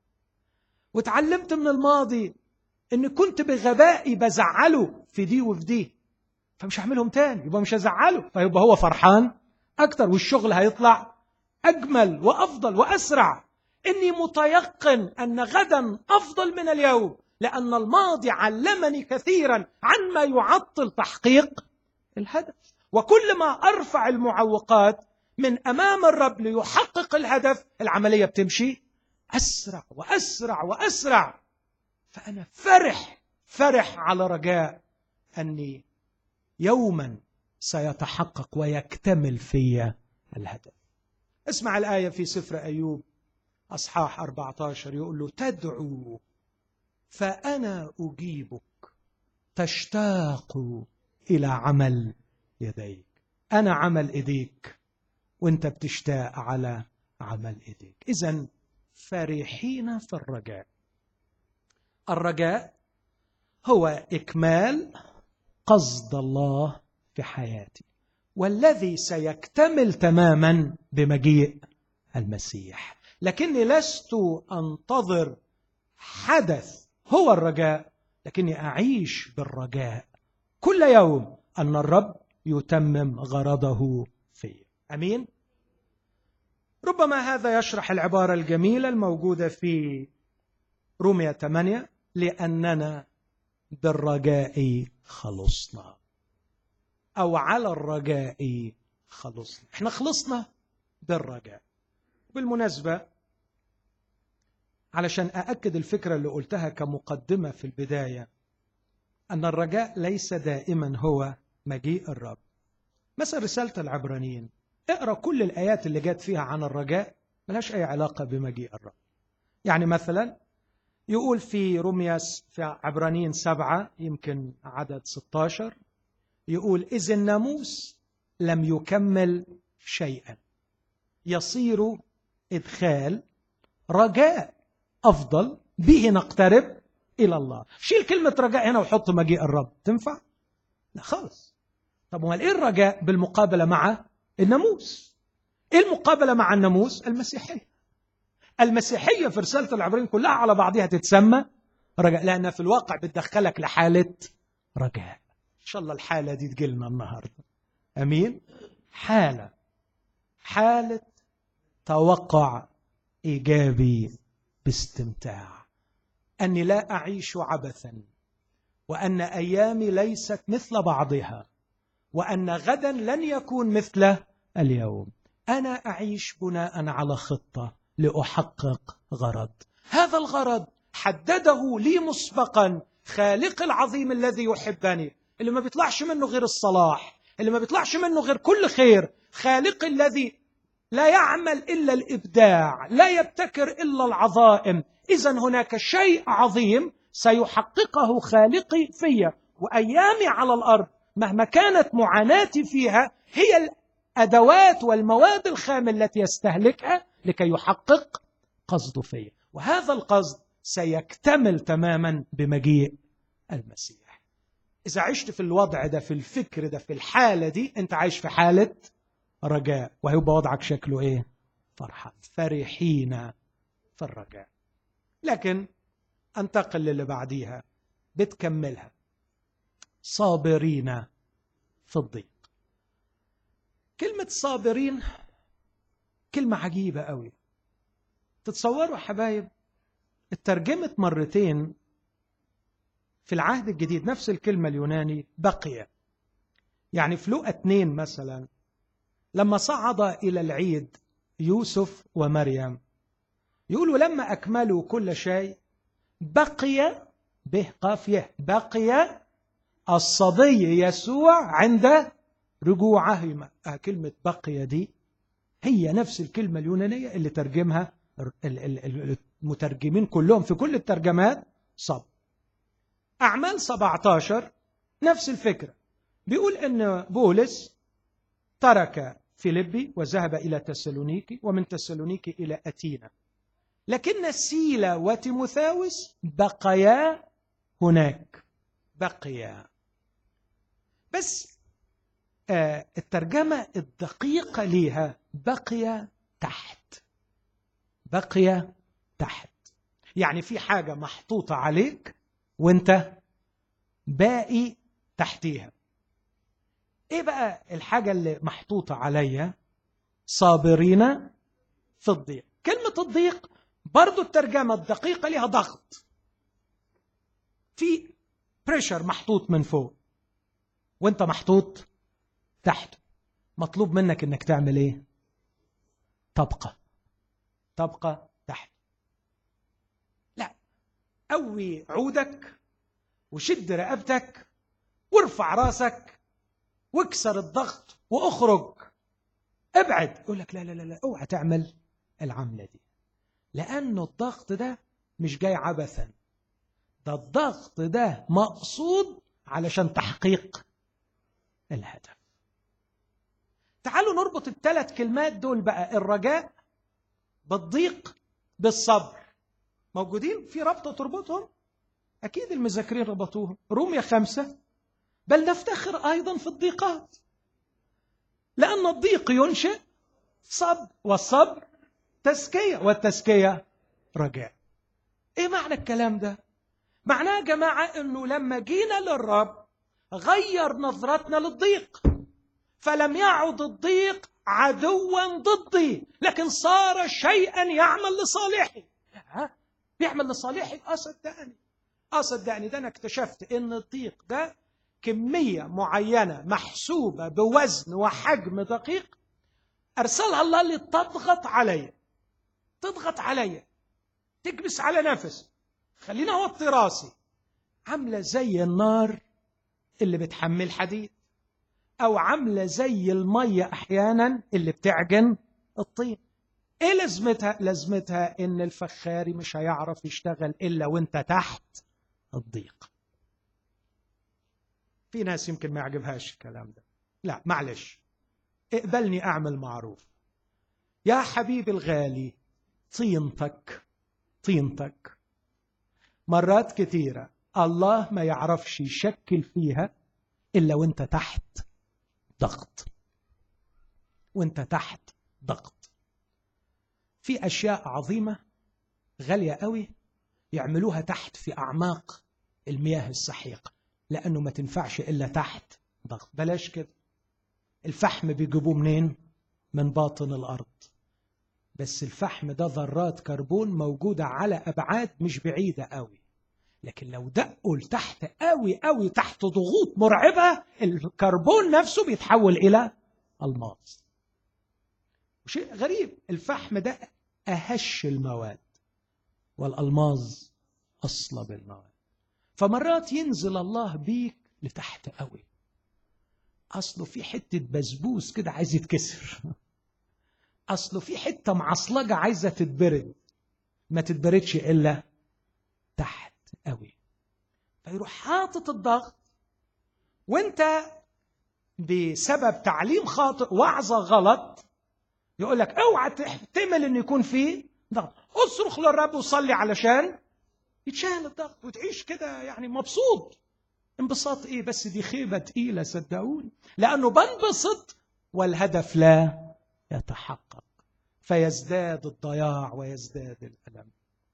وتعلمت من الماضي إن كنت بغبائي بزعله في دي وفي دي فمش هعملهم تاني يبقى مش هزعله فيبقى هو فرحان أكتر والشغل هيطلع أجمل وأفضل وأسرع إني متيقن أن غدا أفضل من اليوم لأن الماضي علمني كثيرا عما يعطل تحقيق الهدف وكل ما أرفع المعوقات من أمام الرب ليحقق الهدف العملية بتمشي أسرع وأسرع وأسرع فأنا فرح فرح على رجاء أني يوما سيتحقق ويكتمل في الهدف اسمع الآية في سفر أيوب أصحاح 14 يقول له تدعو فأنا أجيبك تشتاق إلى عمل يديك أنا عمل إيديك وأنت بتشتاق على عمل إيديك إذا فرحين في الرجاء الرجاء هو إكمال قصد الله في حياتي والذي سيكتمل تماما بمجيء المسيح لكني لست انتظر حدث هو الرجاء لكني اعيش بالرجاء كل يوم ان الرب يتمم غرضه في امين ربما هذا يشرح العباره الجميله الموجوده في رومية 8 لاننا بالرجاء خلصنا أو على الرجاء خلصنا احنا خلصنا بالرجاء بالمناسبة علشان أأكد الفكرة اللي قلتها كمقدمة في البداية أن الرجاء ليس دائما هو مجيء الرب مثلا رسالة العبرانيين اقرأ كل الآيات اللي جات فيها عن الرجاء ملهاش أي علاقة بمجيء الرب يعني مثلا يقول في رومياس في عبرانيين سبعة يمكن عدد 16 يقول إذ الناموس لم يكمل شيئا يصير إدخال رجاء أفضل به نقترب إلى الله شيل كلمة رجاء هنا وحط مجيء الرب تنفع؟ لا خالص طب امال ايه الرجاء بالمقابله مع الناموس ايه المقابله مع الناموس المسيحيه المسيحيه في رساله العبرين كلها على بعضها تتسمى رجاء لانها في الواقع بتدخلك لحاله رجاء شاء الله الحالة دي تجيلنا النهاردة أمين حالة حالة توقع إيجابي باستمتاع أني لا أعيش عبثا وأن أيامي ليست مثل بعضها وأن غدا لن يكون مثل اليوم أنا أعيش بناء على خطة لأحقق غرض هذا الغرض حدده لي مسبقا خالق العظيم الذي يحبني اللي ما بيطلعش منه غير الصلاح اللي ما بيطلعش منه غير كل خير خالق الذي لا يعمل الا الابداع لا يبتكر الا العظائم اذا هناك شيء عظيم سيحققه خالقي في وايامي على الارض مهما كانت معاناتي فيها هي الادوات والمواد الخام التي يستهلكها لكي يحقق قصده فيا وهذا القصد سيكتمل تماما بمجيء المسيح إذا عشت في الوضع ده في الفكر ده في الحالة دي أنت عايش في حالة رجاء وهيبقى وضعك شكله إيه؟ فرحان فرحين في الرجاء لكن انتقل للي بعديها بتكملها صابرين في الضيق كلمة صابرين كلمة عجيبة قوي تتصوروا حبايب اترجمت مرتين في العهد الجديد نفس الكلمة اليوناني بقي يعني في لقى اتنين مثلا لما صعد إلى العيد يوسف ومريم يقولوا لما أكملوا كل شيء بقي به قافية بقي الصبي يسوع عند رجوعهما آه كلمة بقي دي هي نفس الكلمة اليونانية اللي ترجمها المترجمين كلهم في كل الترجمات صبر أعمال 17 نفس الفكرة بيقول أن بولس ترك فيليبي وذهب إلى تسالونيكي ومن تسالونيكي إلى أتينا لكن سيلا وتيموثاوس بقيا هناك بقيا بس آه الترجمة الدقيقة ليها بقي تحت بقي تحت يعني في حاجة محطوطة عليك وانت باقي تحتيها ايه بقى الحاجة اللي محطوطة عليا صابرين في الضيق كلمة الضيق برضو الترجمة الدقيقة لها ضغط في بريشر محطوط من فوق وانت محطوط تحت مطلوب منك انك تعمل ايه تبقى تبقى تحت لا قوي عودك وشد رقبتك وارفع راسك واكسر الضغط واخرج ابعد يقول لك لا لا لا لا اوعى تعمل العمله دي لانه الضغط ده مش جاي عبثا ده الضغط ده مقصود علشان تحقيق الهدف تعالوا نربط الثلاث كلمات دول بقى الرجاء بالضيق بالصبر موجودين في ربطة تربطهم أكيد المذاكرين ربطوهم رومية خمسة بل نفتخر أيضا في الضيقات لأن الضيق ينشئ صبر والصبر تزكية والتزكية رجاء إيه معنى الكلام ده؟ معناه يا جماعة أنه لما جينا للرب غير نظرتنا للضيق فلم يعد الضيق عدوا ضدي لكن صار شيئا يعمل لصالحي ها بيعمل لصالحي اه صدقني اه صدقني ده انا اكتشفت ان الضيق ده كميه معينه محسوبه بوزن وحجم دقيق ارسلها الله لتضغط عليا تضغط عليا تكبس على نفس خلينا اوطي راسي عامله زي النار اللي بتحمل حديد او عامله زي الميه احيانا اللي بتعجن الطين ايه لازمتها لازمتها ان الفخاري مش هيعرف يشتغل الا وانت تحت الضيق في ناس يمكن ما يعجبهاش الكلام ده لا معلش اقبلني اعمل معروف يا حبيبي الغالي طينتك طينتك مرات كثيرة الله ما يعرفش يشكل فيها إلا وانت تحت ضغط وانت تحت ضغط في أشياء عظيمة غالية قوي يعملوها تحت في أعماق المياه السحيقة لأنه ما تنفعش إلا تحت ضغط بلاش كده الفحم بيجيبوه منين؟ من باطن الأرض بس الفحم ده ذرات كربون موجودة على أبعاد مش بعيدة قوي لكن لو دقوا لتحت قوي قوي تحت ضغوط مرعبة الكربون نفسه بيتحول إلى ألماس وشيء غريب الفحم ده أهش المواد والألماظ أصلب المواد فمرات ينزل الله بيك لتحت قوي أصله في حتة بسبوس كده عايز يتكسر أصله في حتة معصلجة عايزة تتبرد ما تتبردش إلا تحت قوي فيروح حاطط الضغط وانت بسبب تعليم خاطئ وعظة غلط يقول لك اوعى تحتمل ان يكون في ضغط اصرخ للرب وصلي علشان يتشال الضغط وتعيش كده يعني مبسوط انبساط ايه بس دي خيبه تقيله صدقوني لانه بنبسط والهدف لا يتحقق فيزداد الضياع ويزداد الالم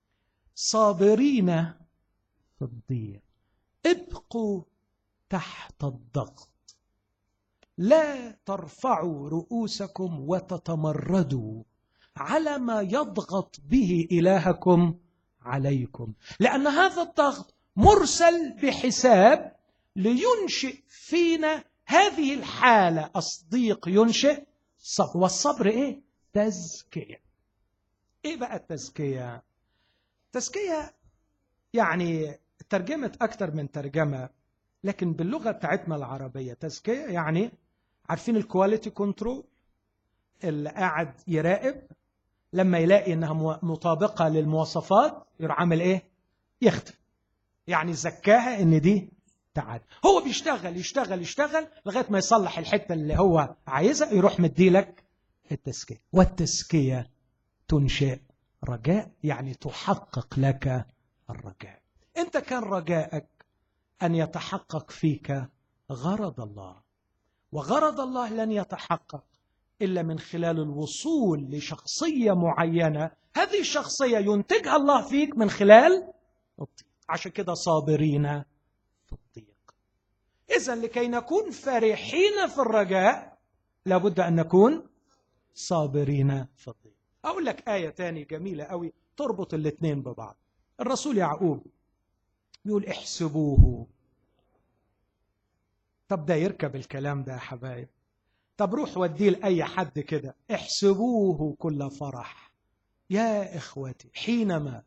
صابرين في الضيق ابقوا تحت الضغط لا ترفعوا رؤوسكم وتتمردوا على ما يضغط به الهكم عليكم لان هذا الضغط مرسل بحساب لينشئ فينا هذه الحاله الصديق ينشئ صبر والصبر ايه تزكيه ايه بقى التزكيه تزكيه يعني ترجمت اكثر من ترجمه لكن باللغه بتاعتنا العربيه تزكيه يعني عارفين الكواليتي كنترول اللي قاعد يراقب لما يلاقي انها مطابقه للمواصفات يروح عامل ايه يختم يعني زكاها ان دي تعال هو بيشتغل يشتغل يشتغل لغايه ما يصلح الحته اللي هو عايزها يروح مديلك التزكيه والتزكيه تنشئ رجاء يعني تحقق لك الرجاء انت كان رجائك ان يتحقق فيك غرض الله وغرض الله لن يتحقق الا من خلال الوصول لشخصيه معينه هذه الشخصيه ينتجها الله فيك من خلال الضيق عشان كده صابرين في الضيق اذا لكي نكون فرحين في الرجاء لابد ان نكون صابرين في الضيق اقول لك ايه تاني جميله قوي تربط الاثنين ببعض الرسول يعقوب بيقول احسبوه طب ده يركب الكلام ده يا حبايب طب روح وديه لأي حد كده احسبوه كل فرح يا إخوتي حينما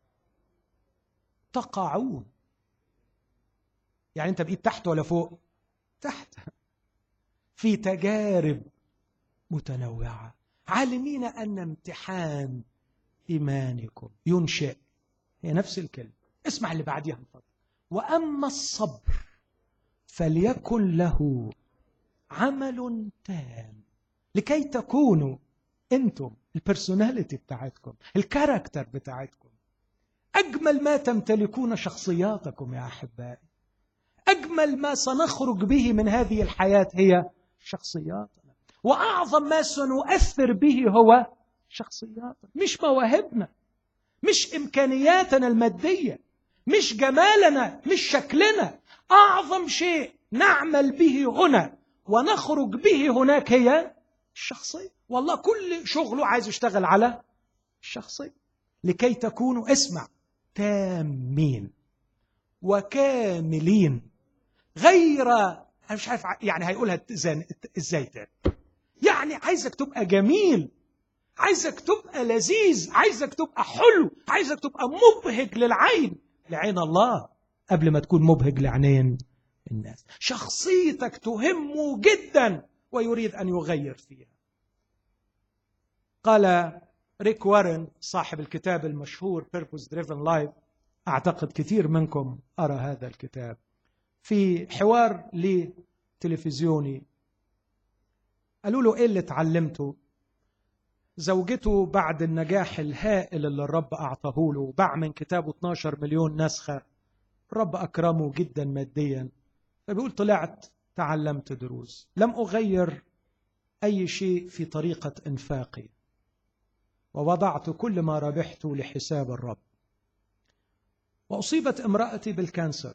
تقعون يعني أنت بقيت تحت ولا فوق تحت في تجارب متنوعة عالمين أن امتحان إيمانكم ينشئ هي نفس الكلمة اسمع اللي بعديها من فضلك وأما الصبر فليكن له عمل تام لكي تكونوا انتم البرسوناليتي بتاعتكم الكاركتر بتاعتكم اجمل ما تمتلكون شخصياتكم يا احبائي اجمل ما سنخرج به من هذه الحياه هي شخصياتنا واعظم ما سنؤثر به هو شخصياتنا مش مواهبنا مش امكانياتنا الماديه مش جمالنا مش شكلنا اعظم شيء نعمل به هنا ونخرج به هناك هي الشخصيه والله كل شغله عايز يشتغل على الشخصيه لكي تكونوا اسمع تامين وكاملين غير انا مش عارف يعني هيقولها ازاي تاني يعني عايزك تبقى جميل عايزك تبقى لذيذ عايزك تبقى حلو عايزك تبقى مبهج للعين لعين الله قبل ما تكون مبهج لعينين الناس شخصيتك تهمه جدا ويريد ان يغير فيها قال ريك وارن صاحب الكتاب المشهور Purpose Driven Life اعتقد كثير منكم ارى هذا الكتاب في حوار لتلفزيوني قالوا له ايه اللي اتعلمته زوجته بعد النجاح الهائل اللي الرب اعطاه له باع من كتابه 12 مليون نسخه الرب اكرمه جدا ماديا فبيقول طلعت تعلمت دروس لم اغير اي شيء في طريقه انفاقي ووضعت كل ما ربحته لحساب الرب واصيبت امراتي بالكانسر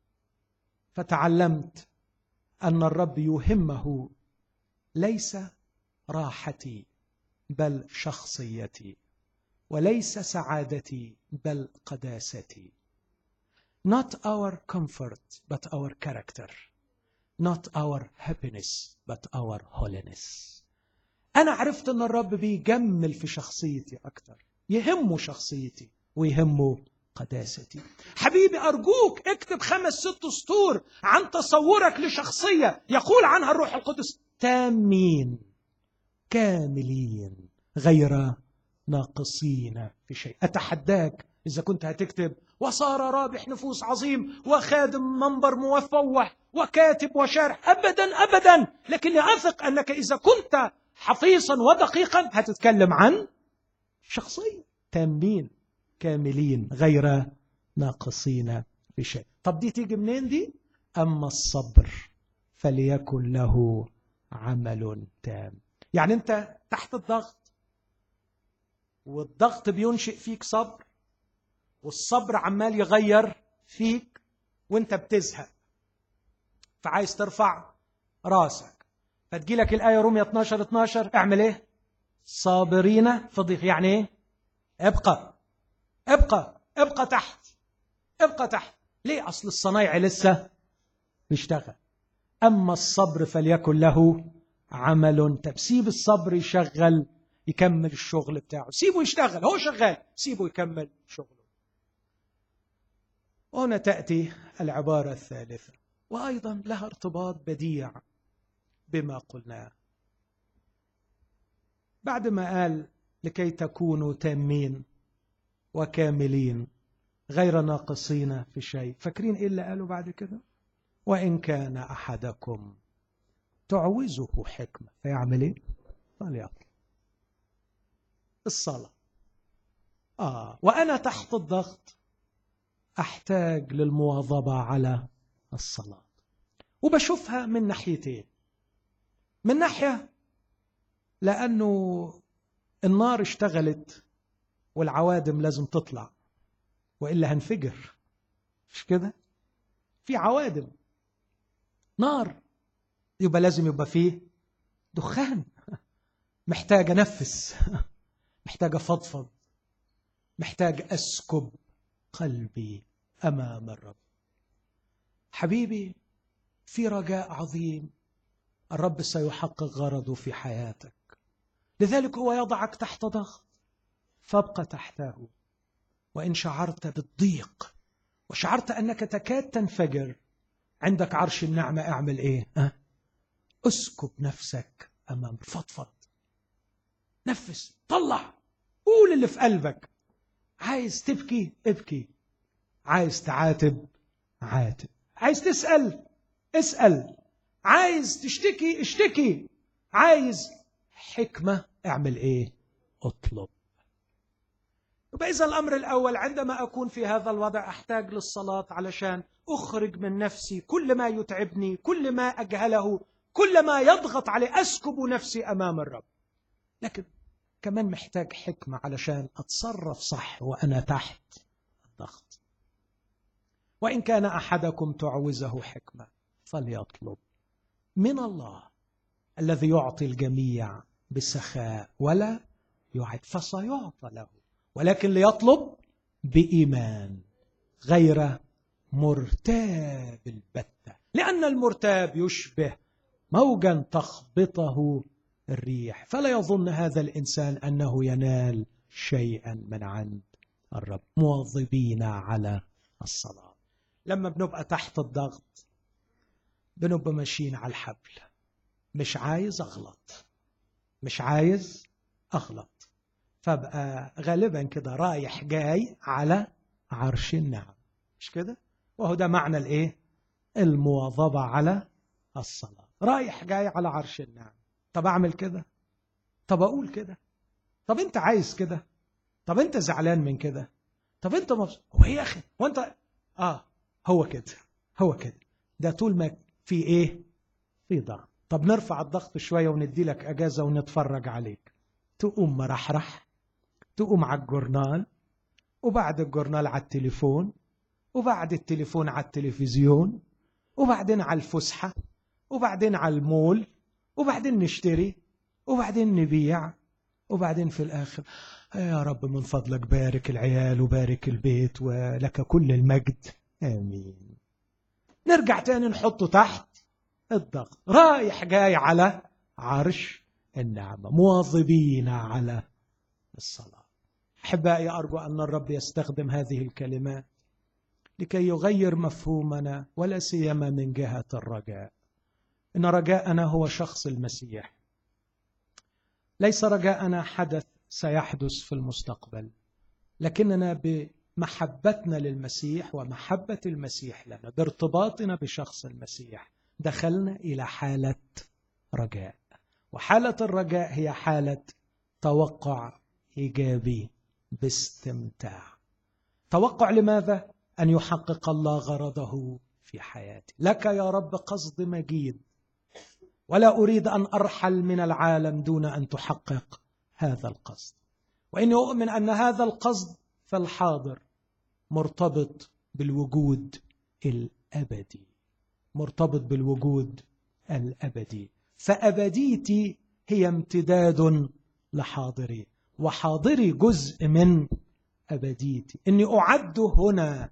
فتعلمت ان الرب يهمه ليس راحتي بل شخصيتي وليس سعادتي بل قداستي not our comfort but our character not our happiness but our holiness انا عرفت ان الرب بيجمل في شخصيتي اكتر يهمه شخصيتي ويهمه قداستي حبيبي أرجوك اكتب خمس ست سطور عن تصورك لشخصية يقول عنها الروح القدس تامين كاملين غير ناقصين في شيء أتحداك إذا كنت هتكتب وصار رابح نفوس عظيم وخادم منبر موفوح وكاتب وشارح أبدا أبدا لكني أثق أنك إذا كنت حفيصا ودقيقا هتتكلم عن شخصية تامين كاملين غير ناقصين بشيء طب دي تيجي منين دي أما الصبر فليكن له عمل تام يعني أنت تحت الضغط والضغط بينشئ فيك صبر والصبر عمال يغير فيك وانت بتزهق فعايز ترفع راسك فتجي لك الآية رومية 12 12 اعمل ايه صابرين في ضيق يعني ايه ابقى ابقى ابقى تحت ابقى تحت ليه اصل الصنايعي لسه بيشتغل اما الصبر فليكن له عمل تبسيب الصبر يشغل يكمل الشغل بتاعه سيبه يشتغل هو شغال سيبه يكمل شغله وهنا تأتي العبارة الثالثة وأيضا لها ارتباط بديع بما قلناه بعد ما قال لكي تكونوا تامين وكاملين غير ناقصين في شيء فاكرين ايه اللي قالوا بعد كده وان كان احدكم تعوزه حكمه فيعمل ايه فليطلب الصلاه اه وانا تحت الضغط احتاج للمواظبه على الصلاه وبشوفها من ناحيتين من ناحيه لانه النار اشتغلت والعوادم لازم تطلع والا هنفجر مش كده في عوادم نار يبقى لازم يبقى فيه دخان محتاج انفس محتاج افضفض محتاج اسكب قلبي امام الرب حبيبي في رجاء عظيم الرب سيحقق غرضه في حياتك لذلك هو يضعك تحت ضغط فابقى تحته وان شعرت بالضيق وشعرت انك تكاد تنفجر عندك عرش النعمه اعمل ايه أه؟ اسكب نفسك امام فضفض نفس طلع قول اللي في قلبك عايز تبكي ابكي عايز تعاتب عاتب عايز تسال اسال عايز تشتكي اشتكي عايز حكمه اعمل ايه اطلب يبقى إذا الأمر الأول عندما أكون في هذا الوضع أحتاج للصلاة علشان أخرج من نفسي كل ما يتعبني كل ما أجهله كل ما يضغط علي أسكب نفسي أمام الرب لكن كمان محتاج حكمة علشان أتصرف صح وأنا تحت الضغط وإن كان أحدكم تعوزه حكمة فليطلب من الله الذي يعطي الجميع بسخاء ولا يعد فسيعطى له ولكن ليطلب بإيمان غير مرتاب البتة لأن المرتاب يشبه موجا تخبطه الريح فلا يظن هذا الإنسان أنه ينال شيئا من عند الرب مواظبين على الصلاة لما بنبقى تحت الضغط بنبقى ماشيين على الحبل مش عايز أغلط مش عايز أغلط فابقى غالبا كده رايح جاي على عرش النعم مش كده وهو ده معنى الايه المواظبه على الصلاه رايح جاي على عرش النعم طب اعمل كده طب اقول كده طب انت عايز كده طب انت زعلان من كده طب انت مبسوط هو ايه يا اخي هو انت اه هو كده هو كده ده طول ما في ايه في ضغط طب نرفع الضغط شويه وندي لك اجازه ونتفرج عليك تقوم مرحرح تقوم على الجورنال وبعد الجورنال على التليفون وبعد التليفون على التلفزيون وبعدين على الفسحة وبعدين على المول وبعدين نشتري وبعدين نبيع وبعدين في الآخر يا رب من فضلك بارك العيال وبارك البيت ولك كل المجد آمين نرجع تاني نحطه تحت الضغط رايح جاي على عرش النعمة مواظبين على الصلاة احبائي ارجو ان الرب يستخدم هذه الكلمات لكي يغير مفهومنا ولا سيما من جهه الرجاء ان رجاءنا هو شخص المسيح ليس رجاءنا حدث سيحدث في المستقبل لكننا بمحبتنا للمسيح ومحبه المسيح لنا بارتباطنا بشخص المسيح دخلنا الى حاله رجاء وحاله الرجاء هي حاله توقع ايجابي باستمتاع توقع لماذا ان يحقق الله غرضه في حياتي لك يا رب قصد مجيد ولا اريد ان ارحل من العالم دون ان تحقق هذا القصد واني اؤمن ان هذا القصد في الحاضر مرتبط بالوجود الابدي مرتبط بالوجود الابدي فابديتي هي امتداد لحاضري وحاضري جزء من أبديتي إني أعد هنا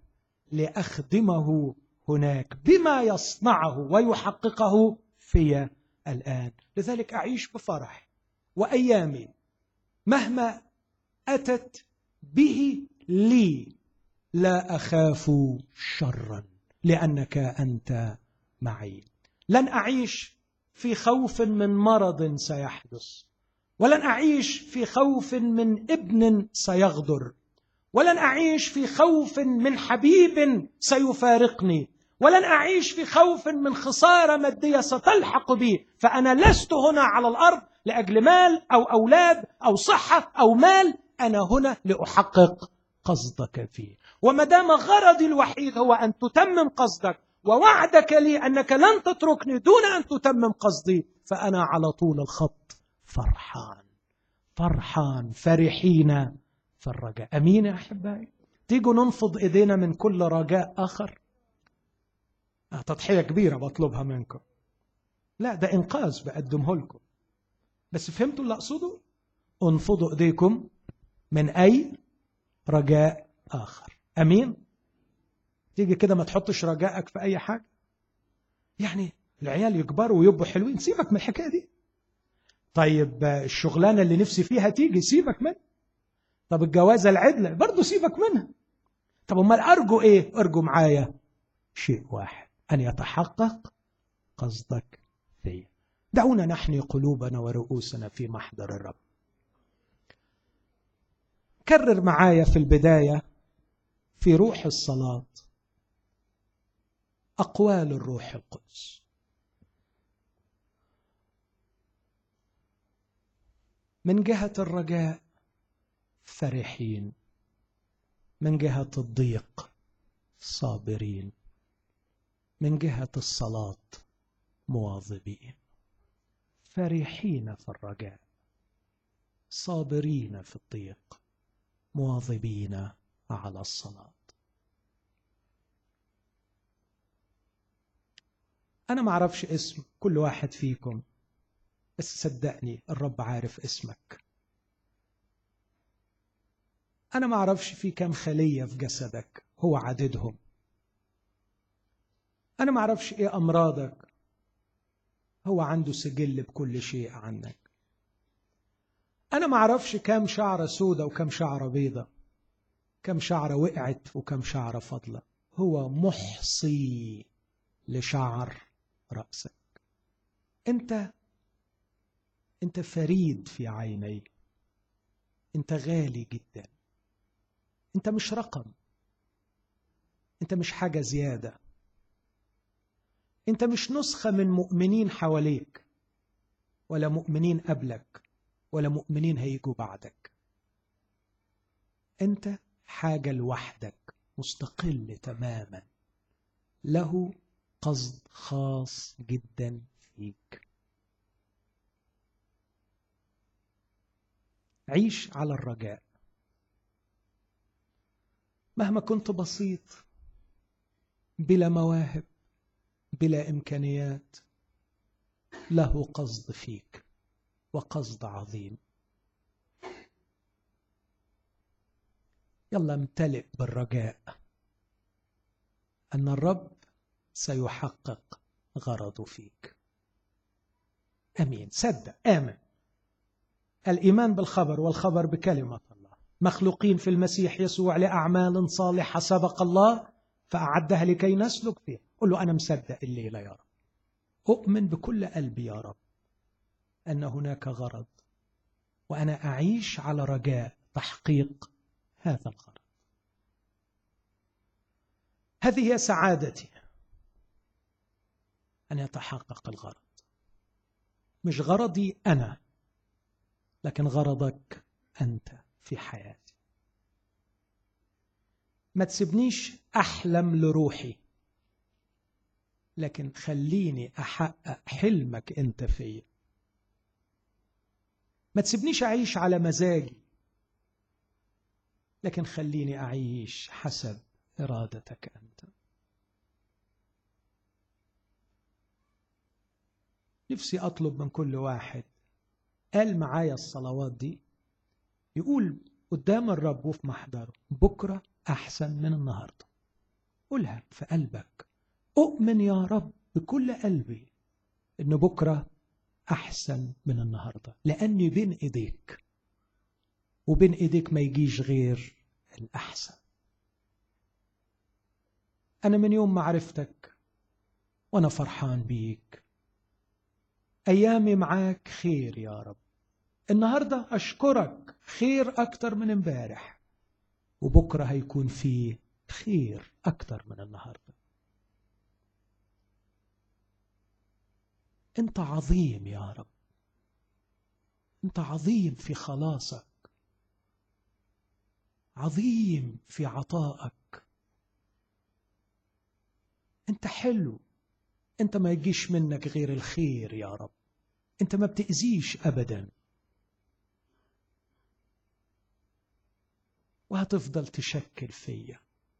لأخدمه هناك بما يصنعه ويحققه في الآن لذلك أعيش بفرح وأيامي مهما أتت به لي لا أخاف شرا لأنك أنت معي لن أعيش في خوف من مرض سيحدث ولن أعيش في خوف من ابن سيغدر ولن أعيش في خوف من حبيب سيفارقني ولن أعيش في خوف من خسارة مادية ستلحق بي فأنا لست هنا على الأرض لأجل مال أو أولاد أو صحة أو مال أنا هنا لأحقق قصدك فيه وما دام غرضي الوحيد هو أن تتمم قصدك ووعدك لي أنك لن تتركني دون أن تتمم قصدي فأنا على طول الخط فرحان فرحان فرحين في الرجاء أمين يا أحبائي تيجوا ننفض إيدينا من كل رجاء آخر آه تضحية كبيرة بطلبها منكم لا ده إنقاذ بقدمه لكم بس فهمتوا اللي أقصده انفضوا إيديكم من أي رجاء آخر أمين تيجي كده ما تحطش رجائك في أي حاجة يعني العيال يكبروا ويبقوا حلوين سيبك من الحكاية دي طيب الشغلانة اللي نفسي فيها تيجي سيبك منها طب الجوازة العدلة برضه سيبك منها طب امال أرجو إيه أرجو معايا شيء واحد أن يتحقق قصدك فيا دعونا نحني قلوبنا ورؤوسنا في محضر الرب كرر معايا في البداية في روح الصلاة أقوال الروح القدس من جهة الرجاء فرحين من جهة الضيق صابرين من جهة الصلاة مواظبين فرحين في الرجاء صابرين في الضيق مواظبين على الصلاة أنا ما أعرفش اسم كل واحد فيكم بس صدقني الرب عارف اسمك أنا ما أعرفش في كم خلية في جسدك هو عددهم أنا ما أعرفش إيه أمراضك هو عنده سجل بكل شيء عنك أنا ما أعرفش كم شعرة سودة وكم شعرة بيضة كم شعرة وقعت وكم شعرة فضلة هو محصي لشعر رأسك أنت أنت فريد في عيني أنت غالي جدا أنت مش رقم أنت مش حاجة زيادة أنت مش نسخة من مؤمنين حواليك ولا مؤمنين قبلك ولا مؤمنين هيجوا بعدك أنت حاجة لوحدك مستقل تماما له قصد خاص جدا فيك عيش على الرجاء مهما كنت بسيط بلا مواهب بلا امكانيات له قصد فيك وقصد عظيم يلا امتلئ بالرجاء ان الرب سيحقق غرضه فيك امين صدق امن الايمان بالخبر والخبر بكلمه الله مخلوقين في المسيح يسوع لاعمال صالحه سبق الله فاعدها لكي نسلك فيها قل له انا مصدق الليله يا رب اؤمن بكل قلبي يا رب ان هناك غرض وانا اعيش على رجاء تحقيق هذا الغرض هذه هي سعادتي ان يتحقق الغرض مش غرضي انا لكن غرضك انت في حياتي ما تسيبنيش احلم لروحي لكن خليني احقق حلمك انت فيا ما تسيبنيش اعيش على مزاجي لكن خليني اعيش حسب ارادتك انت نفسي اطلب من كل واحد قال معايا الصلوات دي يقول قدام الرب وفي محضره بكرة أحسن من النهاردة قولها في قلبك أؤمن يا رب بكل قلبي إن بكرة أحسن من النهاردة لأني بين إيديك وبين إيديك ما يجيش غير الأحسن أنا من يوم ما عرفتك وأنا فرحان بيك أيامي معاك خير يا رب النهارده اشكرك خير اكتر من امبارح وبكره هيكون فيه خير اكتر من النهارده انت عظيم يا رب انت عظيم في خلاصك عظيم في عطائك انت حلو انت ما يجيش منك غير الخير يا رب انت ما بتأذيش ابدا وهتفضل تشكل فيا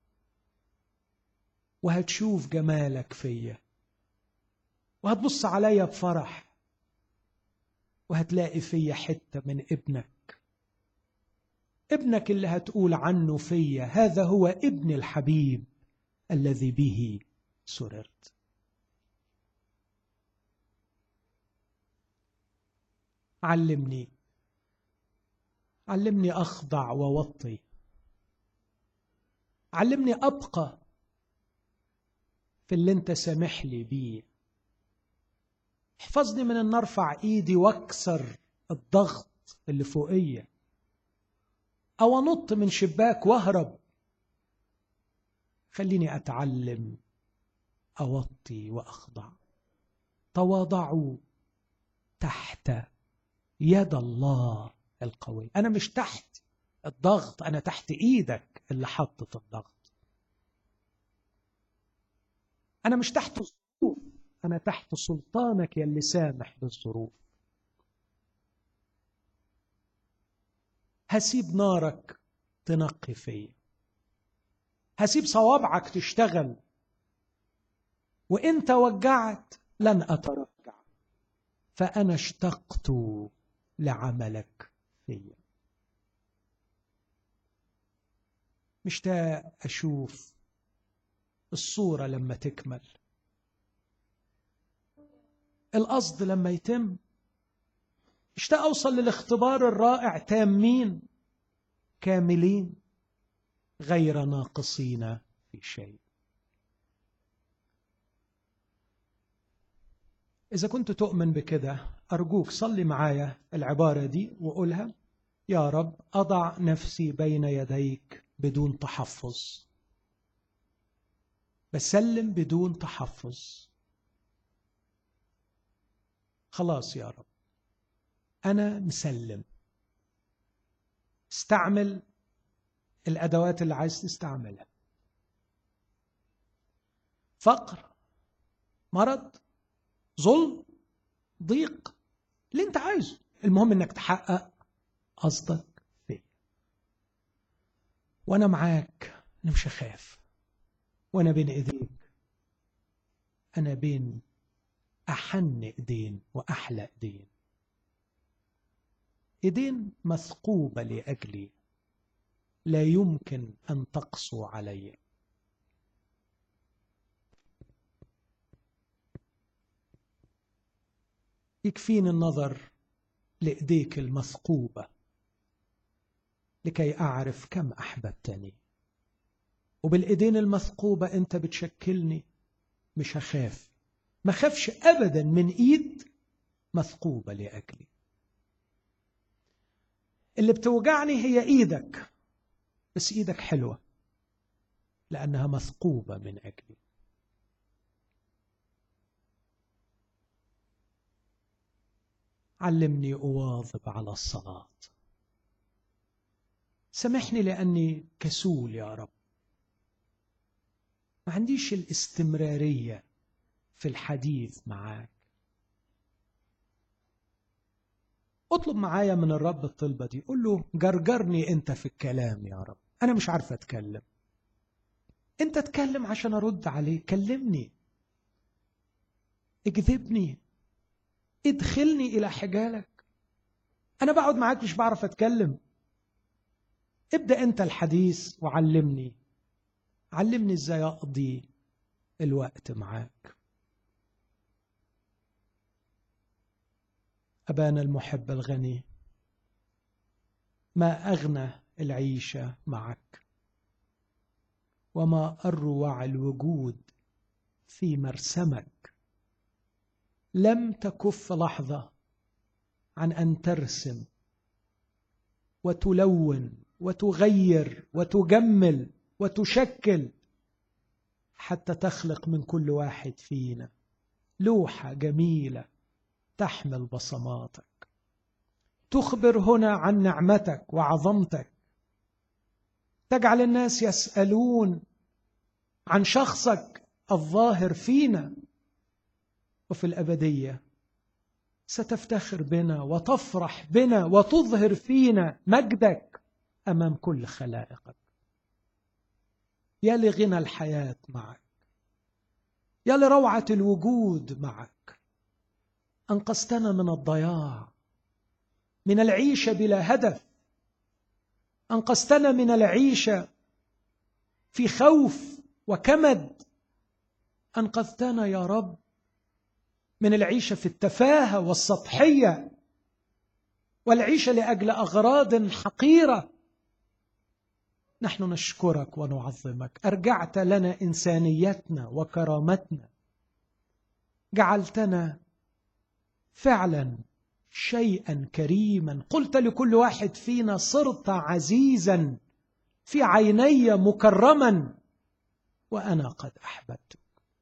وهتشوف جمالك فيا وهتبص عليا بفرح وهتلاقي فيا حته من ابنك ابنك اللي هتقول عنه فيا هذا هو ابن الحبيب الذي به سررت علمني علمني اخضع ووطي علمني ابقى في اللي انت سامح لي بيه احفظني من ان ارفع ايدي واكسر الضغط اللي فوقيه او انط من شباك واهرب خليني اتعلم اوطي واخضع تواضعوا تحت يد الله القوي انا مش تحت الضغط انا تحت ايدك اللي حطت الضغط انا مش تحت الظروف انا تحت سلطانك يا اللي سامح بالظروف هسيب نارك تنقي فيا هسيب صوابعك تشتغل وانت وجعت لن اترجع فانا اشتقت لعملك فيا مشتاق اشوف الصوره لما تكمل القصد لما يتم اشتاق اوصل للاختبار الرائع تامين كاملين غير ناقصين في شيء اذا كنت تؤمن بكده ارجوك صلي معايا العباره دي وقولها يا رب اضع نفسي بين يديك بدون تحفظ بسلم بدون تحفظ خلاص يا رب أنا مسلم استعمل الأدوات اللي عايز تستعملها فقر مرض ظلم ضيق اللي انت عايزه المهم انك تحقق قصدك فيه وانا معاك انا مش هخاف وانا بين ايديك انا بين احن ايدين واحلى ايدين ايدين مثقوبه لاجلي لا يمكن ان تقسو علي يكفيني النظر لايديك المثقوبه لكي اعرف كم احببتني وبالايدين المثقوبه انت بتشكلني مش هخاف ما خافش ابدا من ايد مثقوبه لاجلي اللي بتوجعني هي ايدك بس ايدك حلوه لانها مثقوبه من اجلي علمني اواظب على الصلاه سامحني لاني كسول يا رب ما عنديش الاستمراريه في الحديث معاك اطلب معايا من الرب الطلبة دي قول له جرجرني انت في الكلام يا رب انا مش عارف اتكلم انت اتكلم عشان ارد عليه كلمني اجذبني ادخلني الى حجالك انا بقعد معاك مش بعرف اتكلم ابدا انت الحديث وعلمني علمني ازاي اقضي الوقت معاك أبانا المحب الغني ما أغنى العيشة معك وما أروع الوجود في مرسمك لم تكف لحظة عن أن ترسم وتلون وتغير وتجمل وتشكل حتى تخلق من كل واحد فينا لوحه جميله تحمل بصماتك تخبر هنا عن نعمتك وعظمتك تجعل الناس يسالون عن شخصك الظاهر فينا وفي الابديه ستفتخر بنا وتفرح بنا وتظهر فينا مجدك امام كل خلائقك يا لغنى الحياه معك يا لروعه الوجود معك انقذتنا من الضياع من العيشه بلا هدف انقذتنا من العيشه في خوف وكمد انقذتنا يا رب من العيشه في التفاهه والسطحيه والعيشه لاجل اغراض حقيره نحن نشكرك ونعظمك ارجعت لنا انسانيتنا وكرامتنا جعلتنا فعلا شيئا كريما قلت لكل واحد فينا صرت عزيزا في عيني مكرما وانا قد احببتك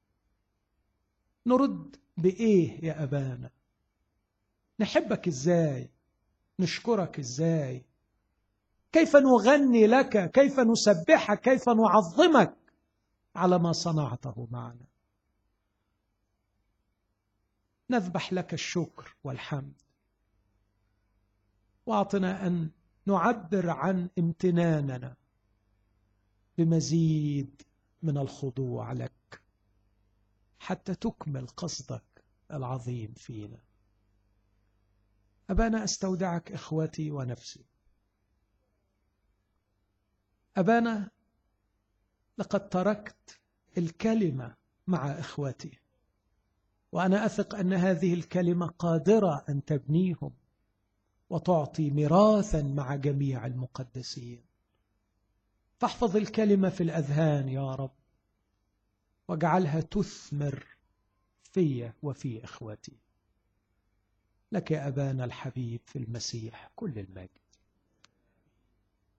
نرد بايه يا ابانا نحبك ازاي نشكرك ازاي كيف نغني لك كيف نسبحك كيف نعظمك على ما صنعته معنا نذبح لك الشكر والحمد واعطنا ان نعبر عن امتناننا بمزيد من الخضوع لك حتى تكمل قصدك العظيم فينا ابانا استودعك اخوتي ونفسي ابانا لقد تركت الكلمه مع اخوتي وانا اثق ان هذه الكلمه قادره ان تبنيهم وتعطي ميراثا مع جميع المقدسين فاحفظ الكلمه في الاذهان يا رب واجعلها تثمر في وفي اخوتي لك يا ابانا الحبيب في المسيح كل المجد